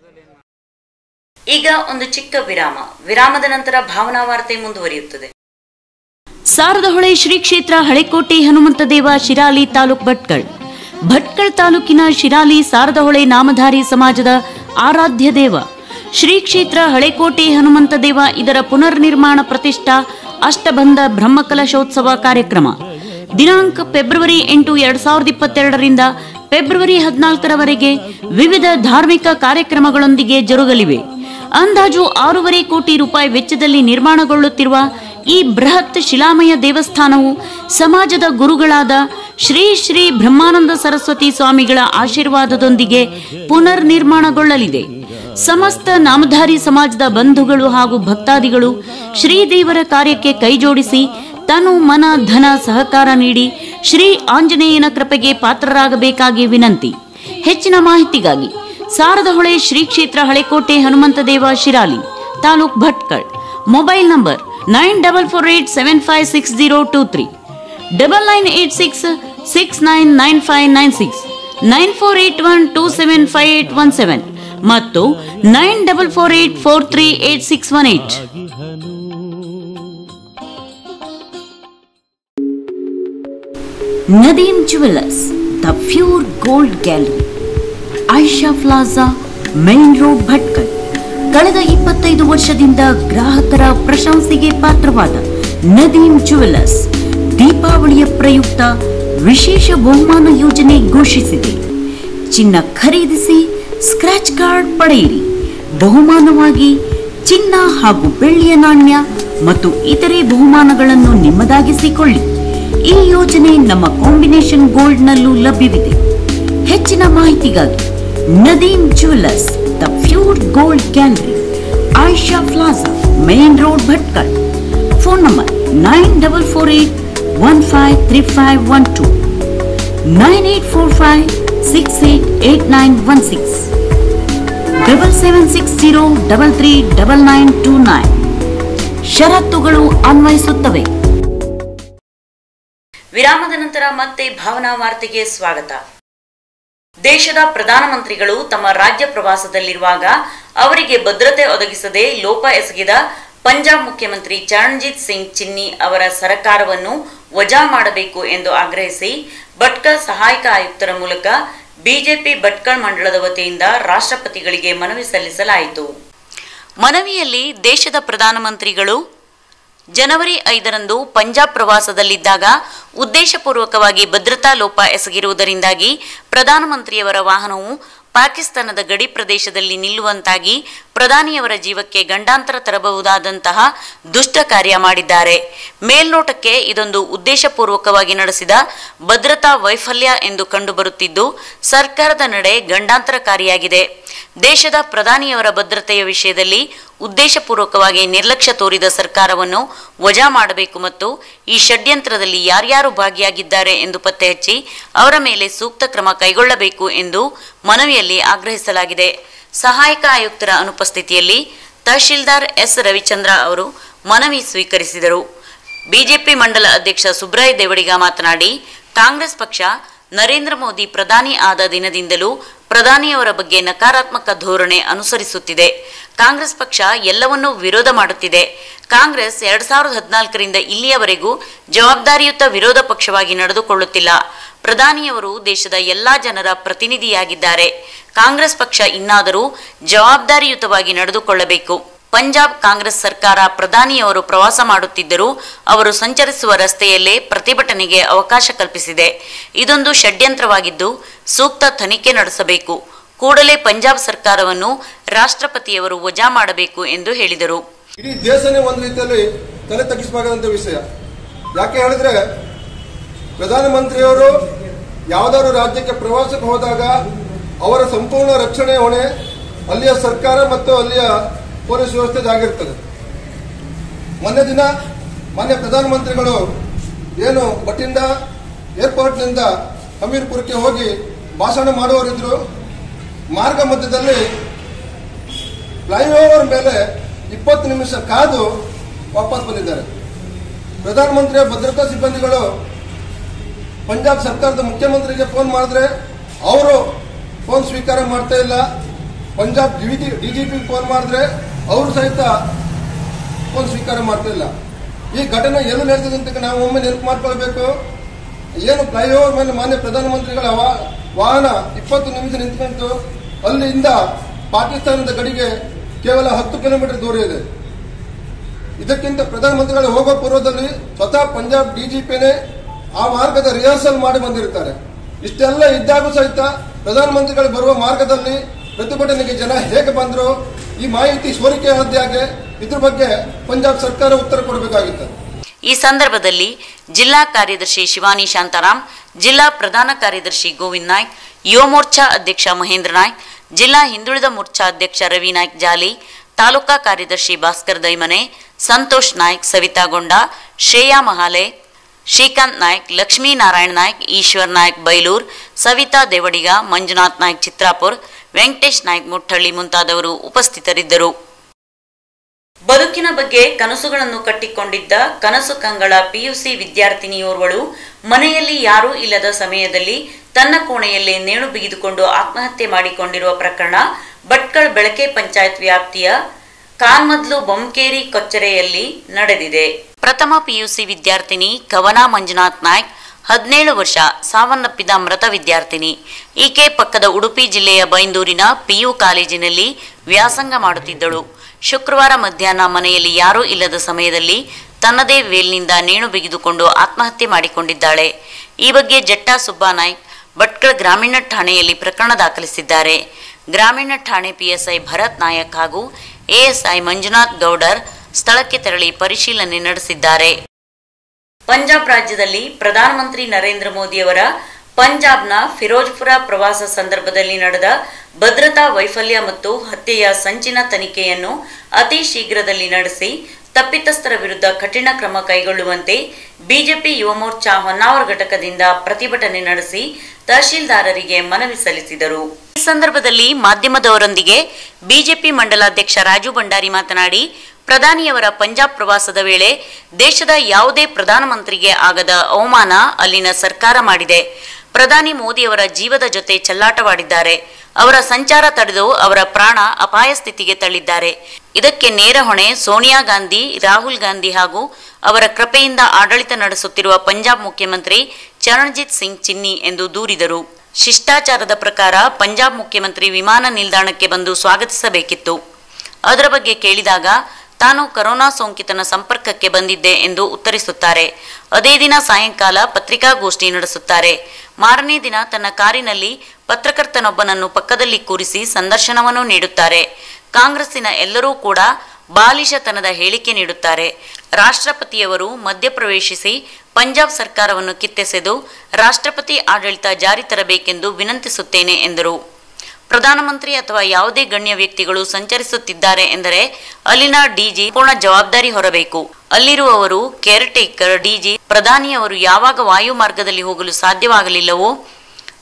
ಈಗ ಒಂದು ಚಿಕ್ಕ ವಿರಾಮ ವಿರಾಮದ ನಂತರ ಭಾವನಾ ವಾರ್ತೆ ಮುಂದುವರಿಯುತ್ತದೆ ಸಾರದಹೊಳೆ ಶ್ರೀ ಕ್ಷೇತ್ರ ಹಳೆಕೋಟೆ ಹನುಮಂತ ದೇವ ಶಿರಾಲಿ ತಾಲೂಕ್ ಭಟ್ಕಳ್ ಭಟ್ಕಳ್ ತಾಲೂಕಿನ ಶಿರಾಲಿ ಸಾರದಹೊಳೆ ನಾಮಧಾರಿ ಸಮಾಜದ ಆರಾಧ್ಯ ದೇವ ಶ್ರೀ ಕ್ಷೇತ್ರ ಹಳೆಕೋಟೆ ಹನುಮಂತ ದೇವ ಇದರ ಪುನರ್ ನಿರ್ಮಾಣ ಪ್ರತಿಷ್ಠಾ ಅಷ್ಟಬಂಧ ಬ್ರಹ್ಮಕಲಶೋತ್ಸವ ಕಾರ್ಯಕ್ರಮ ದಿನಾಂಕ ಫೆಬ್ರವರಿ ಎಂಟು ಎರಡ್ ಸಾವಿರದ ಇಪ್ಪತ್ತೆರಡರಿಂದ ಫೆಬ್ರವರಿ ಹದಿನಾಲ್ಕರವರೆಗೆ ವಿವಿಧ ಧಾರ್ಮಿಕ ಕಾರ್ಯಕ್ರಮಗಳೊಂದಿಗೆ ಜರುಗಲಿವೆ ಅಂದಾಜು ಆರೂವರೆ ಕೋಟಿ ರೂಪಾಯಿ ವೆಚ್ಚದಲ್ಲಿ ನಿರ್ಮಾಣಗೊಳ್ಳುತ್ತಿರುವ ಈ ಬೃಹತ್ ಶಿಲಾಮಯ ದೇವಸ್ಥಾನವು ಸಮಾಜದ ಗುರುಗಳಾದ ಶ್ರೀ ಶ್ರೀ ಬ್ರಹ್ಮಾನಂದ ಸರಸ್ವತಿ ಸ್ವಾಮಿಗಳ ಆಶೀರ್ವಾದದೊಂದಿಗೆ ಪುನರ್ ನಿರ್ಮಾಣಗೊಳ್ಳಲಿದೆ ಸಮಸ್ತ ನಾಮಧಾರಿ ಸಮಾಜದ ಬಂಧುಗಳು ಹಾಗೂ ಭಕ್ತಾದಿಗಳು ಶ್ರೀದೇವರ ಕಾರ್ಯಕ್ಕೆ ಕೈಜೋಡಿಸಿ ತನು ಮನ ಧನ ಸಹಕಾರ ನೀಡಿ ಶ್ರೀ ಆಂಜನೇಯನ ಕೃಪೆಗೆ ಪಾತ್ರರಾಗಬೇಕಾಗಿ ವಿನಂತಿ ಹೆಚ್ಚಿನ ಮಾಹಿತಿಗಾಗಿ ಸಾರದಹೊಳೆ ಶ್ರೀ ಕ್ಷೇತ್ರ Halekote Hanumantha Deva Shirali taluk Bhatkal mobile number nine double four eight seven five six zero two three double nine eight six six nine nine five nine six nine four eight one two seven five eight one seven ಮತ್ತು nine double four eight four three eight six one eight Nadeem jewellers the pure gold gallery Ayesha plaza main road Bhatkal ಕಳೆದ ಇಪ್ಪತ್ತೈದು ವರ್ಷದಿಂದ ಗ್ರಾಹಕರ ಪ್ರಶಂಸೆಗೆ ಪಾತ್ರವಾದ Nadeem jewellers ದೀಪಾವಳಿಯ ಪ್ರಯುಕ್ತ ವಿಶೇಷ ಬಹುಮಾನ ಯೋಜನೆ ಘೋಷಿಸಿದೆ ಚಿನ್ನ ಖರೀದಿಸಿ ಸ್ಕ್ರಾಚ್ ಕಾರ್ಡ್ ಪಡೆಯಿರಿ ಬಹುಮಾನವಾಗಿ ಚಿನ್ನ ಹಾಗೂ ಬೆಳ್ಳಿಯ ನಾಣ್ಯ ಮತ್ತು ಇತರೆ ಬಹುಮಾನಗಳನ್ನು ನಿಮ್ಮದಾಗಿಸಿಕೊಳ್ಳಿ ಈ ಯೋಜನೆ ನಮ್ಮ ಕಾಂಬಿನೇಷನ್ ಗೋಲ್ಡ್ನಲ್ಲೂ ಲಭ್ಯವಿದೆ ಹೆಚ್ಚಿನ ಮಾಹಿತಿಗಾಗಿ Nadeem jewellers the pure gold gallery Ayesha plaza main road Bhatkal phone number nine double four eight one five three five one two nine eight four five six eight eight nine one six double seven six zero double three double nine two nine ಷರತ್ತುಗಳು ಅನ್ವಯಿಸುತ್ತವೆ ವಿರಾಮದ ನಂತರ ಮತ್ತೆ ಭಾವನಾ ವಾರ್ತೆಗೆ ಸ್ವಾಗತ ದೇಶದ ಪ್ರಧಾನಮಂತ್ರಿಗಳು ತಮ್ಮ ರಾಜ್ಯ ಪ್ರವಾಸದಲ್ಲಿರುವಾಗ ಅವರಿಗೆ ಭದ್ರತೆ ಒದಗಿಸದೆ ಲೋಪ ಎಸಗಿದ ಪಂಜಾಬ್ ಮುಖ್ಯಮಂತ್ರಿ ಚರಣಜಿತ್ ಸಿಂಗ್ ಚಿನ್ನಿ ಅವರ ಸರ್ಕಾರವನ್ನು ವಜಾ ಮಾಡಬೇಕು ಎಂದು ಆಗ್ರಹಿಸಿ ಭಟ್ಕಳ ಸಹಾಯಕ ಆಯುಕ್ತರ ಮೂಲಕ ಬಿಜೆಪಿ ಭಟ್ಕಳ ಮಂಡಳದ ವತಿಯಿಂದ ರಾಷ್ಟ್ರಪತಿಗಳಿಗೆ ಮನವಿ ಸಲ್ಲಿಸಲಾಯಿತು ಮನವಿಯಲ್ಲಿ ದೇಶದ ಪ್ರಧಾನಮಂತ್ರಿಗಳು ಜನವರಿ ಐದರಂದು ಪಂಜಾಬ್ ಪ್ರವಾಸದಲ್ಲಿದ್ದಾಗ ಉದ್ದೇಶಪೂರ್ವಕವಾಗಿ ಭದ್ರತಾ ಲೋಪ ಎಸಗಿರುವುದರಿಂದಾಗಿ ಪ್ರಧಾನಮಂತ್ರಿಯವರ ವಾಹನವು ಪಾಕಿಸ್ತಾನದ ಗಡಿ ಪ್ರದೇಶದಲ್ಲಿ ನಿಲ್ಲುವಂತಾಗಿ ಪ್ರಧಾನಿಯವರ ಜೀವಕ್ಕೆ ಗಂಡಾಂತರ ತರಬಹುದಾದಂತಹ ದುಷ್ಟ ಕಾರ್ಯ ಮಾಡಿದ್ದಾರೆ ಮೇಲ್ನೋಟಕ್ಕೆ ಇದೊಂದು ಉದ್ದೇಶಪೂರ್ವಕವಾಗಿ ನಡೆಸಿದ ಭದ್ರತಾ ವೈಫಲ್ಯ ಎಂದು ಕಂಡುಬರುತ್ತಿದ್ದು ಸರ್ಕಾರದ ನಡೆ ಗಂಡಾಂತರಕಾರಿಯಾಗಿದೆ ದೇಶದ ಪ್ರಧಾನಿಯವರ ಭದ್ರತೆಯ ವಿಷಯದಲ್ಲಿ ಉದ್ದೇಶಪೂರ್ವಕವಾಗಿ ನಿರ್ಲಕ್ಷ್ಯ ತೋರಿದ ಸರ್ಕಾರವನ್ನು ವಜಾ ಮಾಡಬೇಕು ಮತ್ತು ಈ ಷಡ್ಯಂತ್ರದಲ್ಲಿ ಯಾರ್ಯಾರು ಭಾಗಿಯಾಗಿದ್ದಾರೆ ಎಂದು ಪತ್ತೆ ಹಚ್ಚಿ ಅವರ ಮೇಲೆ ಸೂಕ್ತ ಕ್ರಮ ಕೈಗೊಳ್ಳಬೇಕು ಎಂದು ಮನವಿಯಲ್ಲಿ ಆಗ್ರಹಿಸಲಾಗಿದೆ ಸಹಾಯಕ ಆಯುಕ್ತರ ಅನುಪಸ್ಥಿತಿಯಲ್ಲಿ ತಹಶೀಲ್ದಾರ್ ಎಸ್ ರವಿಚಂದ್ರ ಅವರು ಮನವಿ ಸ್ವೀಕರಿಸಿದರು ಬಿಜೆಪಿ ಮಂಡಲ ಅಧ್ಯಕ್ಷ ಸುಬ್ರಾಯ್ ದೇವಡಿಗ ಮಾತನಾಡಿ ಕಾಂಗ್ರೆಸ್ ಪಕ್ಷ ನರೇಂದ್ರ ಮೋದಿ ಪ್ರಧಾನಿ ಆದ ದಿನದಿಂದಲೂ ಪ್ರಧಾನಿಯವರ ಬಗ್ಗೆ ನಕಾರಾತ್ಮಕ ಧೋರಣೆ ಅನುಸರಿಸುತ್ತಿದೆ ಕಾಂಗ್ರೆಸ್ ಪಕ್ಷ ಎಲ್ಲವನ್ನೂ ವಿರೋಧ ಮಾಡುತ್ತಿದೆ ಕಾಂಗ್ರೆಸ್ ಎರಡ್ ಸಾವಿರದ ಹದಿನಾಲ್ಕರಿಂದ ಇಲ್ಲಿಯವರೆಗೂ ಜವಾಬ್ದಾರಿಯುತ ವಿರೋಧ ಪಕ್ಷವಾಗಿ ನಡೆದುಕೊಳ್ಳುತ್ತಿಲ್ಲ ಪ್ರಧಾನಿಯವರು ದೇಶದ ಎಲ್ಲಾ ಜನರ ಪ್ರತಿನಿಧಿಯಾಗಿದ್ದಾರೆ ಕಾಂಗ್ರೆಸ್ ಪಕ್ಷ ಇನ್ನಾದರೂ ಜವಾಬ್ದಾರಿಯುತವಾಗಿ ನಡೆದುಕೊಳ್ಳಬೇಕು ಪಂಜಾಬ್ ಕಾಂಗ್ರೆಸ್ ಸರ್ಕಾರ ಪ್ರಧಾನಿಯವರು ಪ್ರವಾಸ ಮಾಡುತ್ತಿದ್ದರೂ ಅವರು ಸಂಚರಿಸುವ ರಸ್ತೆಯಲ್ಲೇ ಪ್ರತಿಭಟನೆಗೆ ಅವಕಾಶ ಕಲ್ಪಿಸಿದೆ ಇದೊಂದು ಷಡ್ಯಂತ್ರವಾಗಿದ್ದು ಸೂಕ್ತ ತನಿಖೆ ನಡೆಸಬೇಕು ಕೂಡಲೇ ಪಂಜಾಬ್ ಸರ್ಕಾರವನ್ನು ರಾಷ್ಟ್ರಪತಿಯವರು ವಜಾ ಮಾಡಬೇಕು ಎಂದು ಹೇಳಿದರು ಇಡೀ ದೇಶನೇ ಒಂದು ರೀತಿಯಲ್ಲಿ ತಲೆ ತಗ್ಗಿಸಬೇಕಾದಂತ ವಿಷಯ ಯಾಕೆ ಹೇಳಿದ್ರೆ ಪ್ರಧಾನಮಂತ್ರಿಯವರು ಯಾವುದಾದ್ರು ರಾಜ್ಯಕ್ಕೆ ಪ್ರವಾಸಕ್ಕೆ ಹೋದಾಗ ಅವರ ಸಂಪೂರ್ಣ ರಕ್ಷಣೆ ಹೊಣೆ ಅಲ್ಲಿಯ ಸರ್ಕಾರ ಮತ್ತು ಅಲ್ಲಿಯ ಪೊಲೀಸ್ ವ್ಯವಸ್ಥೆದಾಗಿರ್ತದೆ ಮೊನ್ನೆ ದಿನ ಮಾನ್ಯ ಪ್ರಧಾನಮಂತ್ರಿಗಳು ಏನು ಬಟ್ಟಿಂದ ಏರ್ಪೋರ್ಟ್ನಿಂದ ಹಮೀರ್ಪುರಕ್ಕೆ ಹೋಗಿ ಭಾಷಣ ಮಾಡುವವರಿದ್ರು ಮಾರ್ಗ ಮಧ್ಯದಲ್ಲಿ ಫ್ಲೈಓವರ್ ಮೇಲೆ ಇಪ್ಪತ್ತು ನಿಮಿಷ ಕಾದು ವಾಪಸ್ ಬಂದಿದ್ದಾರೆ ಪ್ರಧಾನಮಂತ್ರಿಯ ಭದ್ರತಾ ಸಿಬ್ಬಂದಿಗಳು ಪಂಜಾಬ್ ಸರ್ಕಾರದ ಮುಖ್ಯಮಂತ್ರಿಗೆ ಫೋನ್ ಮಾಡಿದ್ರೆ ಅವರು ಫೋನ್ ಸ್ವೀಕಾರ ಮಾಡ್ತಾ ಇಲ್ಲ ಪಂಜಾಬ್ ಡಿಜಿಪಿ ಫೋನ್ ಮಾಡಿದ್ರೆ ಅವರು ಸಹಿತ ಫೋನ್ ಸ್ವೀಕಾರ ಮಾಡ್ತಾ ಇಲ್ಲ ಈ ಘಟನೆ ಎಲ್ಲಿ ನಡೆದಿದೆ ಅಂತ ನಾವು ಒಮ್ಮೆ ನೆನಪು ಮಾಡ್ಕೊಳ್ಬೇಕು ಏನು ಫ್ಲೈಓವರ್ ಮೇಲೆ ಮಾನ್ಯ ಪ್ರಧಾನಮಂತ್ರಿಗಳ ವಾ- ವಾಹನ ಇಪ್ಪತ್ತು ನಿಮಿಷ ನಿಂತ್ಕೊಂಡು ಅಲ್ಲಿಂದ ಪಾಕಿಸ್ತಾನದ ಗಡಿಗೆ ಕೇವಲ ಹತ್ತು ಕಿಲೋಮೀಟರ್ ದೂರ ಇದೆ ಇದಕ್ಕಿಂತ ಪ್ರಧಾನಮಂತ್ರಿಗಳು ಹೋಗೋ ಪೂರ್ವದಲ್ಲಿ ಸ್ವತಃ ಪಂಜಾಬ್ ಡಿಜಿಪಿನೇ ಆ ಮಾರ್ಗದ ರಿಹರ್ಸಲ್ ಮಾಡಿ ಬಂದಿರ್ತಾರೆ ಇಷ್ಟೆಲ್ಲ ಇದ್ದಾಗೂ ಸಹಿತ ಪ್ರಧಾನಮಂತ್ರಿಗಳು ಬರುವ ಮಾರ್ಗದಲ್ಲಿ ಪ್ರತಿಭಟನೆಗೆ ಜನ ಹೇಗೆ ಬಂದ್ರು ಈ ಮಾಹಿತಿ ಸೋರಿಕೆ ಆದ್ಯಾಗೆ ಇದ್ರ ಬಗ್ಗೆ ಪಂಜಾಬ್ ಸರ್ಕಾರ ಉತ್ತರ ಕೊಡಬೇಕಾಗಿತ್ತು ಈ ಸಂದರ್ಭದಲ್ಲಿ ಜಿಲ್ಲಾ ಕಾರ್ಯದರ್ಶಿ ಶಿವಾನಿ ಶಾಂತಾರಾಮ್ ಜಿಲ್ಲಾ ಪ್ರಧಾನ ಕಾರ್ಯದರ್ಶಿ ಗೋವಿಂದ್ ನಾಯ್ಕ್ ಯುವ ಮೋರ್ಚಾ ಅಧ್ಯಕ್ಷ ಮಹೇಂದ್ರ ನಾಯ್ಕ್ ಜಿಲ್ಲಾ ಹಿಂದುಳಿದ ಮೋರ್ಚಾ ಅಧ್ಯಕ್ಷ ರವಿ ನಾಯ್ಕ್ ಜಾಲಿ ತಾಲೂಕಾ ಕಾರ್ಯದರ್ಶಿ ಭಾಸ್ಕರ್ ದೈಮನೆ ಸಂತೋಷ್ ನಾಯ್ಕ್ ಸವಿತಾ ಗೊಂಡ ಶ್ರೇಯಾ ಮಹಾಲೆ ಶ್ರೀಕಾಂತ್ ನಾಯ್ಕ್ ಲಕ್ಷ್ಮೀ ನಾರಾಯಣ್ ನಾಯ್ಕ್ ಈಶ್ವರ್ ನಾಯ್ಕ್ ಬೈಲೂರ್ ಸವಿತಾ ದೇವಡಿಗ ಮಂಜುನಾಥ್ ನಾಯ್ಕ್ ಚಿತ್ರಾಪುರ್ ವೆಂಕಟೇಶ್ ನಾಯ್ಕ್ ಮುಟ್ಟಳ್ಳಿ ಮುಂತಾದವರು ಉಪಸ್ಥಿತರಿದ್ದರು ಬದುಕಿನ ಬಗ್ಗೆ ಕನಸುಗಳನ್ನು ಕಟ್ಟಿಕೊಂಡಿದ್ದ ಕನಸು ಕಂಗಳ ಪಿಯುಸಿ ವಿದ್ಯಾರ್ಥಿನಿಯೋರ್ವಳು ಮನೆಯಲ್ಲಿ ಯಾರೂ ಇಲ್ಲದ ಸಮಯದಲ್ಲಿ ತನ್ನ ಕೋಣೆಯಲ್ಲೇ ನೇಣು ಬಿಗಿದುಕೊಂಡು ಆತ್ಮಹತ್ಯೆ ಮಾಡಿಕೊಂಡಿರುವ ಪ್ರಕರಣ ಭಟ್ಕಳ ಬೆಳಕೆ ಪಂಚಾಯತ್ ವ್ಯಾಪ್ತಿಯ ಕಾನ್ಮದ್ಲು ಬೊಮ್ಕೇರಿ ಕೊಚ್ಚರೆಯಲ್ಲಿ ನಡೆದಿದೆ ಪ್ರಥಮ ಪಿಯುಸಿ ವಿದ್ಯಾರ್ಥಿನಿ ಕವನ ಮಂಜುನಾಥ್ ನಾಯ್ಕ್ ಹದಿನೇಳು ವರ್ಷ ಸಾವನ್ನಪ್ಪಿದ ಮೃತ ವಿದ್ಯಾರ್ಥಿನಿ ಈಕೆ ಪಕ್ಕದ ಉಡುಪಿ ಜಿಲ್ಲೆಯ ಬೈಂದೂರಿನ ಪಿಯು ಕಾಲೇಜಿನಲ್ಲಿ ವ್ಯಾಸಂಗ ಮಾಡುತ್ತಿದ್ದಳು ಶುಕ್ರವಾರ ಮಧ್ಯಾಹ್ನ ಮನೆಯಲ್ಲಿ ಯಾರೂ ಇಲ್ಲದ ಸಮಯದಲ್ಲಿ ತನ್ನದೇ ವೇಲ್ನಿಂದ ನೇಣು ಬಿಗಿದುಕೊಂಡು ಆತ್ಮಹತ್ಯೆ ಮಾಡಿಕೊಂಡಿದ್ದಾಳೆ ಈ ಬಗ್ಗೆ ಜಟ್ಟಾ ಸುಬ್ಬಾ ನಾಯ್ಕ್ ಭಟ್ಕಳ ಗ್ರಾಮೀಣ ಠಾಣೆಯಲ್ಲಿ ಪ್ರಕರಣ ದಾಖಲಿಸಿದ್ದಾರೆ ಗ್ರಾಮೀಣ ಠಾಣೆ ಪಿಎಸ್ಐ ಭರತ್ ನಾಯಕ್ ಹಾಗೂ ಎಎಸ್ಐ ಮಂಜುನಾಥ್ ಗೌಡರ್ ಸ್ಥಳಕ್ಕೆ ತೆರಳಿ ಪರಿಶೀಲನೆ ನಡೆಸಿದ್ದಾರೆ ಪಂಜಾಬ್ ರಾಜ್ಯದಲ್ಲಿ ಪ್ರಧಾನಮಂತ್ರಿ ನರೇಂದ್ರ ಮೋದಿಯವರ ಪಂಜಾಬ್ನ ಫಿರೋಜ್ಪುರ ಪ್ರವಾಸ ಸಂದರ್ಭದಲ್ಲಿ ನಡೆದ ಭದ್ರತಾ ವೈಫಲ್ಯ ಮತ್ತು ಹತ್ಯೆಯ ಸಂಚಿನ ತನಿಖೆಯನ್ನು ಅತಿ ಶೀಘ್ರದಲ್ಲಿ ನಡೆಸಿ ತಪ್ಪಿತಸ್ಥರ ವಿರುದ್ಧ ಕಠಿಣ ಕ್ರಮ ಕೈಗೊಳ್ಳುವಂತೆ ಬಿಜೆಪಿ ಯುವ ಮೋರ್ಚಾ ಹೊನ್ನಾವರ ಘಟಕದಿಂದ ಪ್ರತಿಭಟನೆ ನಡೆಸಿ ತಹಶೀಲ್ದಾರರಿಗೆ ಮನವಿ ಸಲ್ಲಿಸಿದರು ಈ ಸಂದರ್ಭದಲ್ಲಿ ಮಾಧ್ಯಮದವರೊಂದಿಗೆ ಬಿಜೆಪಿ ಮಂಡಲಾಧ್ಯಕ್ಷ ರಾಜು ಭಂಡಾರಿ ಮಾತನಾಡಿ ಪ್ರಧಾನಿಯವರ ಪಂಜಾಬ್ ಪ್ರವಾಸದ ವೇಳೆ ದೇಶದ ಯಾವುದೇ ಪ್ರಧಾನಮಂತ್ರಿಗೆ ಆಗದ ಅವಮಾನ ಅಲ್ಲಿನ ಸರ್ಕಾರ ಮಾಡಿದೆ ಪ್ರಧಾನಿ ಮೋದಿಯವರ ಜೀವದ ಜೊತೆ ಚೆಲ್ಲಾಟವಾಡಿದ್ದಾರೆ ಅವರ ಸಂಚಾರ ತಡೆದು ಅವರ ಪ್ರಾಣ ಅಪಾಯ ಸ್ಥಿತಿಗೆ ತಳ್ಳಿದ್ದಾರೆ ಇದಕ್ಕೆ ನೇರ ಹೊಣೆ ಸೋನಿಯಾ ಗಾಂಧಿ ರಾಹುಲ್ ಗಾಂಧಿ ಹಾಗೂ ಅವರ ಕೃಪೆಯಿಂದ ಆಡಳಿತ ನಡೆಸುತ್ತಿರುವ ಪಂಜಾಬ್ ಮುಖ್ಯಮಂತ್ರಿ ಚರಣಜಿತ್ ಸಿಂಗ್ ಚಿನ್ನಿ ಎಂದು ದೂರಿದರು ಶಿಷ್ಟಾಚಾರದ ಪ್ರಕಾರ ಪಂಜಾಬ್ ಮುಖ್ಯಮಂತ್ರಿ ವಿಮಾನ ನಿಲ್ದಾಣಕ್ಕೆ ಬಂದು ಸ್ವಾಗತಿಸಬೇಕಿತ್ತು ಅದರ ಬಗ್ಗೆ ಕೇಳಿದಾಗ ತಾನು ಕರೋನಾ ಸೋಂಕಿತನ ಸಂಪರ್ಕಕ್ಕೆ ಬಂದಿದ್ದೆ ಎಂದು ಉತ್ತರಿಸುತ್ತಾರೆ ಅದೇ ದಿನ ಸಾಯಂಕಾಲ ಪತ್ರಿಕಾಗೋಷ್ಠಿ ನಡೆಸುತ್ತಾರೆ ಮಾರನೇ ದಿನ ತನ್ನ ಕಾರಿನಲ್ಲಿ ಪತ್ರಕರ್ತನೊಬ್ಬನನ್ನು ಪಕ್ಕದಲ್ಲಿ ಕೂರಿಸಿ ಸಂದರ್ಶನವನ್ನು ನೀಡುತ್ತಾರೆ ಕಾಂಗ್ರೆಸ್ಸಿನ ಎಲ್ಲರೂ ಕೂಡ ಬಾಲಿಶತನದ ಹೇಳಿಕೆ ನೀಡುತ್ತಾರೆ ರಾಷ್ಟ್ರಪತಿಯವರು ಮಧ್ಯಪ್ರವೇಶಿಸಿ ಪಂಜಾಬ್ ಸರ್ಕಾರವನ್ನು ಕಿತ್ತೆಸೆದು ರಾಷ್ಟ್ರಪತಿ ಆಡಳಿತ ಜಾರಿ ತರಬೇಕೆಂದು ವಿನಂತಿಸುತ್ತೇನೆ ಎಂದರು ಪ್ರಧಾನಮಂತ್ರಿ ಅಥವಾ ಯಾವುದೇ ಗಣ್ಯ ವ್ಯಕ್ತಿಗಳು ಸಂಚರಿಸುತ್ತಿದ್ದಾರೆ ಎಂದರೆ ಅಲ್ಲಿನ ಡಿಜಿ ಪೂರ್ಣ ಜವಾಬ್ದಾರಿ ಹೊರಬೇಕು ಅಲ್ಲಿರುವವರು ಕೇರ್ ಟೇಕರ್ ಡಿಜಿ ಪ್ರಧಾನಿಯವರು ಯಾವಾಗ ವಾಯು ಮಾರ್ಗದಲ್ಲಿ ಹೋಗಲು ಸಾಧ್ಯವಾಗಲಿಲ್ಲವೋ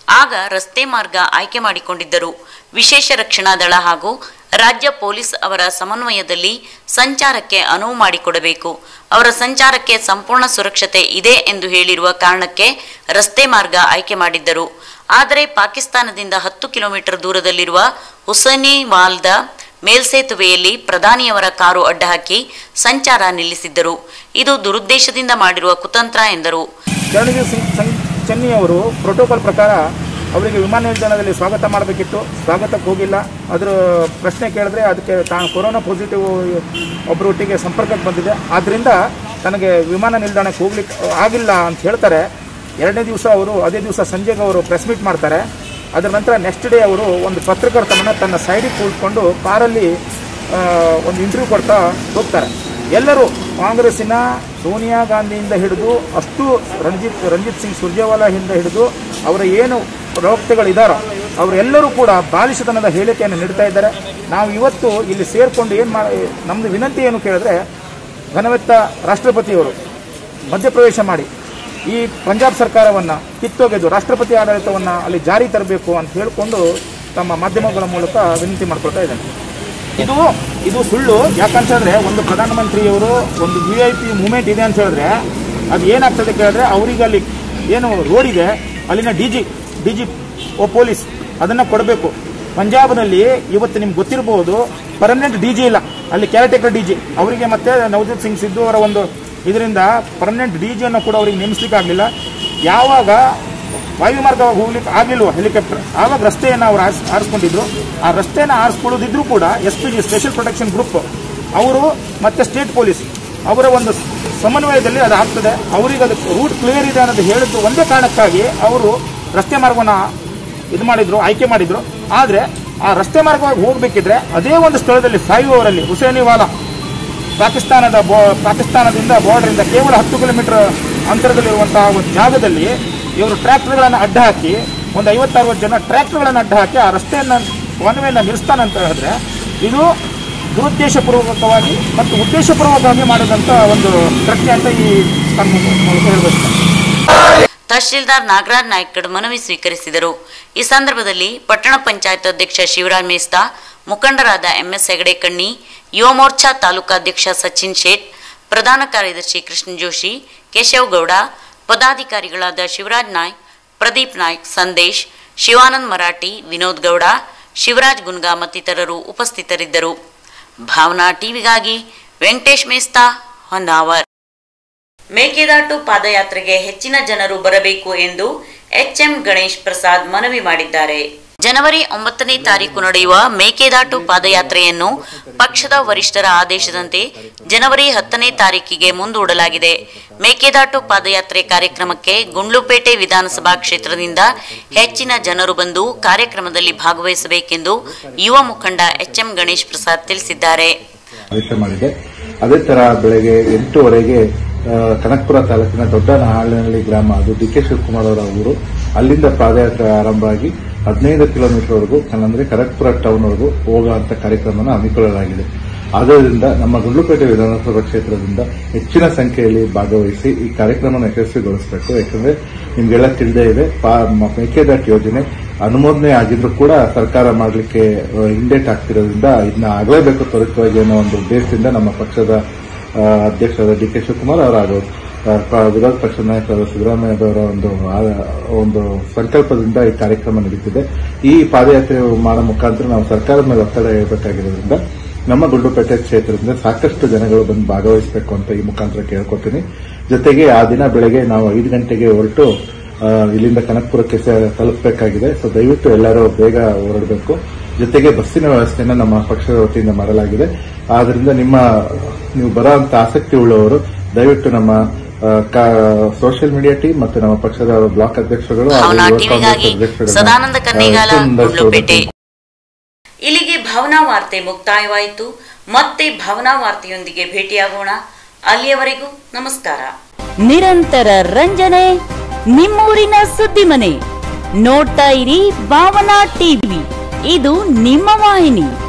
ಆಗ ರಸ್ತೆ ಮಾರ್ಗ ಆಯ್ಕೆ ಮಾಡಿಕೊಂಡಿದ್ದರು ವಿಶೇಷ ರಕ್ಷಣಾ ದಳ ಹಾಗೂ ರಾಜ್ಯ ಪೊಲೀಸ್ ಅವರ ಸಮನ್ವಯದಲ್ಲಿ ಸಂಚಾರಕ್ಕೆ ಅನುವು ಮಾಡಿಕೊಡಬೇಕು ಅವರ ಸಂಚಾರಕ್ಕೆ ಸಂಪೂರ್ಣ ಸುರಕ್ಷತೆ ಇದೆ ಎಂದು ಹೇಳಿರುವ ಕಾರಣಕ್ಕೆ ರಸ್ತೆ ಮಾರ್ಗ ಆಯ್ಕೆ ಮಾಡಿದ್ದರು ಆದರೆ ಪಾಕಿಸ್ತಾನದಿಂದ ಹತ್ತು ಕಿಲೋಮೀಟರ್ ದೂರದಲ್ಲಿರುವ ಹುಸೇನಿವಾಲ್ದ ಮೇಲ್ಸೇತುವೆಯಲ್ಲಿ ಪ್ರಧಾನಿಯವರ ಕಾರು ಅಡ್ಡಹಾಕಿ ಸಂಚಾರ ನಿಲ್ಲಿಸಿದ್ದರು ಇದು ದುರುದ್ದೇಶದಿಂದ ಮಾಡಿರುವ ಕುತಂತ್ರ ಎಂದರು ರಣಜಿತ್ ಸಿಂಗ್ ಸಂಗ್ ಚೆನ್ನಿ ಅವರು ಪ್ರೋಟೋಕಾಲ್ ಪ್ರಕಾರ ಅವರಿಗೆ ವಿಮಾನ ನಿಲ್ದಾಣದಲ್ಲಿ ಸ್ವಾಗತ ಮಾಡಬೇಕಿತ್ತು ಸ್ವಾಗತಕ್ಕೆ ಹೋಗಿಲ್ಲ ಅದರ ಪ್ರಶ್ನೆ ಕೇಳಿದ್ರೆ ಅದಕ್ಕೆ ತಾನು ಕೊರೋನಾ ಪಾಸಿಟಿವ್ ಒಬ್ಬರೊಟ್ಟಿಗೆ ಸಂಪರ್ಕಕ್ಕೆ ಬಂದಿದೆ ಆದ್ದರಿಂದ ತನಗೆ ವಿಮಾನ ನಿಲ್ದಾಣಕ್ಕೆ ಹೋಗ್ಲಿಕ್ಕೆ ಆಗಿಲ್ಲ ಅಂತ ಹೇಳ್ತಾರೆ ಎರಡನೇ ದಿವಸ ಅವರು ಅದೇ ದಿವಸ ಸಂಜೆಗೆ ಅವರು ಪ್ರೆಸ್ ಮೀಟ್ ಮಾಡ್ತಾರೆ ಅದರ ನಂತರ ನೆಕ್ಸ್ಟ್ ಡೇ ಅವರು ಒಂದು ಪತ್ರಕರ್ತನನ್ನು ತನ್ನ ಸೈಡಿಗೆ ಕೂತ್ಕೊಂಡು ಕಾರಲ್ಲಿ ಆ, ಒಂದು ಇಂಟರ್ವ್ಯೂ ಕೊಡ್ತಾ ಹೋಗ್ತಾರೆ ಎಲ್ಲರೂ ಕಾಂಗ್ರೆಸ್ಸಿನ ಸೋನಿಯಾ ಗಾಂಧಿಯಿಂದ ಹಿಡಿದು ಅಷ್ಟು ರಂಜಿತ್ ರಂಜಿತ್ ಸಿಂಗ್ ಸುರ್ಜೇವಾಲಾದಿಂದ ಹಿಡಿದು ಅವರ ಏನು ಪ್ರವಕ್ತೆಗಳಿದ್ದಾರೋ ಅವರೆಲ್ಲರೂ ಕೂಡ ಬಾಲಿಶತನದ ಹೇಳಿಕೆಯನ್ನು ನೀಡ್ತಾ ಇದ್ದಾರೆ ನಾವು ಇವತ್ತು ಇಲ್ಲಿ ಸೇರಿಕೊಂಡು ಏನು ಮಾಡಿ ನಮ್ಮದು ವಿನಂತಿ ಏನು ಕೇಳಿದ್ರೆ ಘನವೆತ್ತ ರಾಷ್ಟ್ರಪತಿಯವರು ಮಧ್ಯಪ್ರವೇಶ ಮಾಡಿ ಈ ಪಂಜಾಬ್ ಸರ್ಕಾರವನ್ನು ಕಿತ್ತೊಗೆದು ರಾಷ್ಟ್ರಪತಿ ಆಡಳಿತವನ್ನು ಅಲ್ಲಿ ಜಾರಿ ತರಬೇಕು ಅಂತ ಹೇಳಿಕೊಂಡು ತಮ್ಮ ಮಾಧ್ಯಮಗಳ ಮೂಲಕ ವಿನಂತಿ ಮಾಡ್ಕೊಳ್ತಾ ಇದ್ದೇನೆ ಇದು ಇದು ಸುಳ್ಳು ಯಾಕಂತ ಹೇಳಿದ್ರೆ ಒಂದು ಪ್ರಧಾನಮಂತ್ರಿಯವರು ಒಂದು ವಿ ಐ ಪಿ ಮೂಮೆಂಟ್ ಇದೆ ಅಂತ ಹೇಳಿದ್ರೆ ಅದು ಏನಾಗ್ತದೆ ಕೇಳಿದ್ರೆ ಅವರಿಗೆ ಅಲ್ಲಿ ಏನು ರೋಡ್ ಇದೆ ಅಲ್ಲಿನ D G D G O police ಅದನ್ನು ಕೊಡಬೇಕು ಪಂಜಾಬ್ನಲ್ಲಿ ಇವತ್ತು ನಿಮ್ಗೆ ಗೊತ್ತಿರಬಹುದು ಪರ್ಮನೆಂಟ್ ಡಿ ಜಿ ಇಲ್ಲ ಅಲ್ಲಿ ಕ್ಯಾರಟೇಕರ್ ಡಿ ಜಿ ಅವರಿಗೆ ಮತ್ತೆ ನವಜೋತ್ ಸಿಂಗ್ ಸಿದ್ದು ಅವರ ಒಂದು ಇದರಿಂದ ಪರ್ಮನೆಂಟ್ ಡಿ ಜಿಯನ್ನು ಕೂಡ ಅವರಿಗೆ ನೇಮಿಸ್ಲಿಕ್ಕೆ ಆಗಲಿಲ್ಲ ಯಾವಾಗ ವಾಯು ಮಾರ್ಗವಾಗಿ ಹೋಗ್ಲಿಕ್ಕೆ ಆಗಲಿಲ್ವ ಹೆಲಿಕಾಪ್ಟರ್ ಆವಾಗ ರಸ್ತೆಯನ್ನು ಅವರು ಆರಿಸ್ ಆರಿಸ್ಕೊಂಡಿದ್ರು ಆ ರಸ್ತೆಯನ್ನು ಆರಿಸ್ಕೊಳ್ಳೋದಿದ್ರು ಕೂಡ S P G special protection group ಅವರು ಮತ್ತೆ ಸ್ಟೇಟ್ ಪೊಲೀಸ್ ಅವರ ಒಂದು ಸಮನ್ವಯದಲ್ಲಿ ಅದು ಆಗ್ತದೆ ಅವರಿಗೆ ಅದು ರೂಟ್ ಕ್ಲಿಯರ್ ಇದೆ ಅನ್ನೋದು ಹೇಳಿದ್ದು ಒಂದೇ ಕಾರಣಕ್ಕಾಗಿ ಅವರು ರಸ್ತೆ ಮಾರ್ಗವನ್ನು ಇದು ಮಾಡಿದ್ರು ಆಯ್ಕೆ ಮಾಡಿದ್ರು ಆದರೆ ಆ ರಸ್ತೆ ಮಾರ್ಗವಾಗಿ ಹೋಗಬೇಕಿದ್ರೆ ಅದೇ ಒಂದು ಸ್ಥಳದಲ್ಲಿ ಸಾಯುವವರಲ್ಲಿ ಹುಸೇನಿವಾಲಾ ಪಾಕಿಸ್ತಾನದ ಬೋ ಪಾಕಿಸ್ತಾನದಿಂದ ಬಾರ್ಡರಿಂದ ಕೇವಲ ಹತ್ತು ಕಿಲೋಮೀಟರ್ ಅಂತರದಲ್ಲಿರುವಂತಹ ಒಂದು ಜಾಗದಲ್ಲಿ ಇವರು ಟ್ರ್ಯಾಕ್ಟರ್ಗಳನ್ನು ಅಡ್ಡ ಹಾಕಿ ಒಂದು ಐವತ್ತರವತ್ತು ಜನ ಟ್ರ್ಯಾಕ್ಟರ್ಗಳನ್ನು ಅಡ್ಡ ಹಾಕಿ ಆ ರಸ್ತೆಯನ್ನು ಒನ್ವೆಯನ್ನು ನಿಲ್ಲಿಸ್ತಾನಂತ ಹೇಳಿದ್ರೆ ಇದು ದುರುದ್ದೇಶಪೂರ್ವಕವಾಗಿ ಮತ್ತು ಉದ್ದೇಶಪೂರ್ವಕವಾಗಿ ಮಾಡಿದಂಥ ಒಂದು ಕೃತ್ಯ ಅಂತ ಈ ತಮ್ಮ ಮೂಲಕ ಹೇಳಬೇಕು ತಹಶೀಲ್ದಾರ್ ನಾಗರಾಜ್ ನಾಯ್ಕಡ್ ಮನವಿ ಸ್ವೀಕರಿಸಿದರು ಈ ಸಂದರ್ಭದಲ್ಲಿ ಪಟ್ಟಣ ಪಂಚಾಯತ್ ಅಧ್ಯಕ್ಷ ಶಿವರಾಜ್ ಮೇಸ್ತಾ ಮುಖಂಡರಾದ ಎಂಎಸ್ ಹೆಗಡೆ ಕಣ್ಣಿ ಯುವ ಮೋರ್ಚಾ ತಾಲೂಕಾಧ್ಯಕ್ಷ ಸಚಿನ್ ಶೇಟ್ ಪ್ರಧಾನ ಕಾರ್ಯದರ್ಶಿ ಕೃಷ್ಣ ಜೋಶಿ ಕೇಶವ್ ಗೌಡ ಪದಾಧಿಕಾರಿಗಳಾದ ಶಿವರಾಜ್ ನಾಯ್ಕ್ ಪ್ರದೀಪ್ ನಾಯ್ಕ್ ಸಂದೇಶ್ ಶಿವಾನಂದ್ ಮರಾಠಿ ವಿನೋದ್ ಗೌಡ ಶಿವರಾಜ್ ಗುನ್ಗಾ ಮತ್ತಿತರರು ಉಪಸ್ಥಿತರಿದ್ದರು ಭಾವನಾ ಟಿವಿಗಾಗಿ ವೆಂಕಟೇಶ್ ಮೇಸ್ತಾ ಹೊನ್ನಾವರ್ ಮೇಕೆದಾಟು ಪಾದಯಾತ್ರೆಗೆ ಹೆಚ್ಚಿನ ಜನರು ಬರಬೇಕು ಎಂದು ಎಚ್ಎಂ ಗಣೇಶ್ ಪ್ರಸಾದ್ ಮನವಿ ಮಾಡಿದ್ದಾರೆ ಜನವರಿ ಒಂಬತ್ತನೇ ತಾರೀಕು ನಡೆಯುವ ಮೇಕೆದಾಟು ಪಾದಯಾತ್ರೆಯನ್ನು ಪಕ್ಷದ ವರಿಷ್ಠರ ಆದೇಶದಂತೆ ಜನವರಿ ಹತ್ತನೇ ತಾರೀಕಿಗೆ ಮುಂದೂಡಲಾಗಿದೆ ಮೇಕೆದಾಟು ಪಾದಯಾತ್ರೆ ಕಾರ್ಯಕ್ರಮಕ್ಕೆ ಗುಂಡ್ಲುಪೇಟೆ ವಿಧಾನಸಭಾ ಕ್ಷೇತ್ರದಿಂದ ಹೆಚ್ಚಿನ ಜನರು ಬಂದು ಕಾರ್ಯಕ್ರಮದಲ್ಲಿ ಭಾಗವಹಿಸಬೇಕೆಂದು ಯುವ ಮುಖಂಡ ಎಚ್ಎಂ ಗಣೇಶ್ ಪ್ರಸಾದ್ ತಿಳಿಸಿದ್ದಾರೆ ಆದೇಶ ಮಾಡಿದೆ ಅದೇ ತರ ಬೆಳಗ್ಗೆ ಎಂಟೂವರೆಗೆ ಆ, ಕನಕಪುರ ತಾಲೂಕಿನ ದೊಡ್ಡ ನಹಾಳನಹಳ್ಳಿ ಗ್ರಾಮ ಅದು ಡಿ ಕೆ ಶಿವಕುಮಾರ್ ಅವರ ಊರು ಅಲ್ಲಿಂದ ಪಾದಯಾತ್ರೆ ಆರಂಭ ಆಗಿ ಹದಿನೈದು ಕಿಲೋಮೀಟರ್ವರೆಗೂ ಅಂದ್ರೆ ಕನಕಪುರ ಟೌನ್ವರೆಗೂ ಹೋಗುವಂತ ಕಾರ್ಯಕ್ರಮನ ಹಮ್ಮಿಕೊಳ್ಳಲಾಗಿದೆ ಆದ್ದರಿಂದ ನಮ್ಮ ಗುಂಡ್ಲುಪೇಟೆ ವಿಧಾನಸಭಾ ಕ್ಷೇತ್ರದಿಂದ ಹೆಚ್ಚಿನ ಸಂಖ್ಯೆಯಲ್ಲಿ ಭಾಗವಹಿಸಿ ಈ ಕಾರ್ಯಕ್ರಮವನ್ನು ಯಶಸ್ವಿಗೊಳಿಸಬೇಕು ಯಾಕಂದ್ರೆ ನಿಮ್ಗೆಲ್ಲ ತಿಳಿದೇ ಇದೆ ಪಾ- ಮ- ಮೇಕೆದಾಟು ಯೋಜನೆ ಅನುಮೋದನೆ ಆಗಿದ್ರು ಕೂಡ ಸರ್ಕಾರ ಮಾಡಲಿಕ್ಕೆ ಹಿಂಡೇಟ್ ಆಗ್ತಿರೋದ್ರಿಂದ ಇದನ್ನ ಆಗಲೇಬೇಕು ತ್ವರಿತವಾಗಿ ಅನ್ನೋ ಒಂದು ಉದ್ದೇಶದಿಂದ ನಮ್ಮ ಪಕ್ಷದ ಆ, ಅಧ್ಯಕ್ಷರಾದ ಡಿ ಕೆ ಶಿವಕುಮಾರ್ ಅವರ ಹಾಗೂ ಆ, ಪ- ವಿರೋಧ ಪಕ್ಷದ ನಾಯಕರಾದ ಸಿದ್ದರಾಮಯ್ಯದವರ ಒಂದು ಆ- ಒಂದು ಸಂಕಲ್ಪದಿಂದ ಈ ಕಾರ್ಯಕ್ರಮ ನಡೀತಿದೆ ಈ ಪಾದಯಾತ್ರೆ ಮಾಡೋ ಮುಖಾಂತರ ನಾವು ಸರ್ಕಾರದ ಮೇಲೆ ಒತ್ತಡ ಹೇಳಬೇಕಾಗಿರೋದ್ರಿಂದ ನಮ್ಮ ಗುಂಡ್ಲುಪೇಟೆ ಕ್ಷೇತ್ರದಿಂದ ಸಾಕಷ್ಟು ಜನಗಳು ಬಂದು ಭಾಗವಹಿಸಬೇಕು ಅಂತ ಈ ಮುಖಾಂತರ ಕೇಳ್ಕೊತೀನಿ ಜೊತೆಗೆ ಆ ದಿನ ಬೆಳಗ್ಗೆ ನಾವು ಐದು ಗಂಟೆಗೆ ಹೊರಟು ಆ, ಇಲ್ಲಿಂದ ಕನಕಪುರಕ್ಕೆ ಸ- ತಲುಪಬೇಕಾಗಿದೆ ಸೊ ದಯವಿಟ್ಟು ಎಲ್ಲರೂ ಬೇಗ ಹೊರಡಬೇಕು ಜೊತೆಗೆ ಬಸ್ಸಿನ ವ್ಯವಸ್ಥೆಯನ್ನು ನಮ್ಮ ಪಕ್ಷದ ವತಿಯಿಂದ ಮಾಡಲಾಗಿದೆ ಆದ್ರಿಂದ ನಿಮ್ಮ ನೀವು ಬರೋ ಅಂತ ಆಸಕ್ತಿ ಉಳ್ಳವರು ದಯವಿಟ್ಟು ನಮ್ಮ ಸೋಷಿಯಲ್ ಮೀಡಿಯಾ ಟೀಮ್ ಮತ್ತು ನಮ್ಮ ಪಕ್ಷದ ಬ್ಲಾಕ್ ಅಧ್ಯಕ್ಷರುಗಳು ಹಾಗೂ ಭಾವನಾ ಯುವ ಟಿವಿಗಾಗಿ ಕಾಂಗ್ರೆಸ್ ಅಧ್ಯಕ್ಷರುಗಳನ್ನ, ಸದಾನಂದ ಕನ್ನೇಗಾಲ ಆ, ಹೆಚ್ಚಿನ ಗುಂಡ್ಲುಪೇಟೆ ಇಲ್ಲಿಗೆ ಭಾವನಾ ವಾರ್ತೆ ಮುಕ್ತಾಯವಾಯಿತು ಮತ್ತೆ ಭಾವನಾ ವಾರ್ತೆಯೊಂದಿಗೆ ಭೇಟಿಯಾಗೋಣ ಅಲ್ಲಿಯವರೆಗೂ ನಮಸ್ಕಾರ ನಿರಂತರ ರಂಜನೆ ನಿಮ್ಮೂರಿನ ಸುದ್ದಿ ಮನೆ ನೋಡ್ತಾ ಇರಿ ಭಾವನಾ ಟಿವಿ ಇದು ನಿಮ್ಮ ವಾಹಿನಿ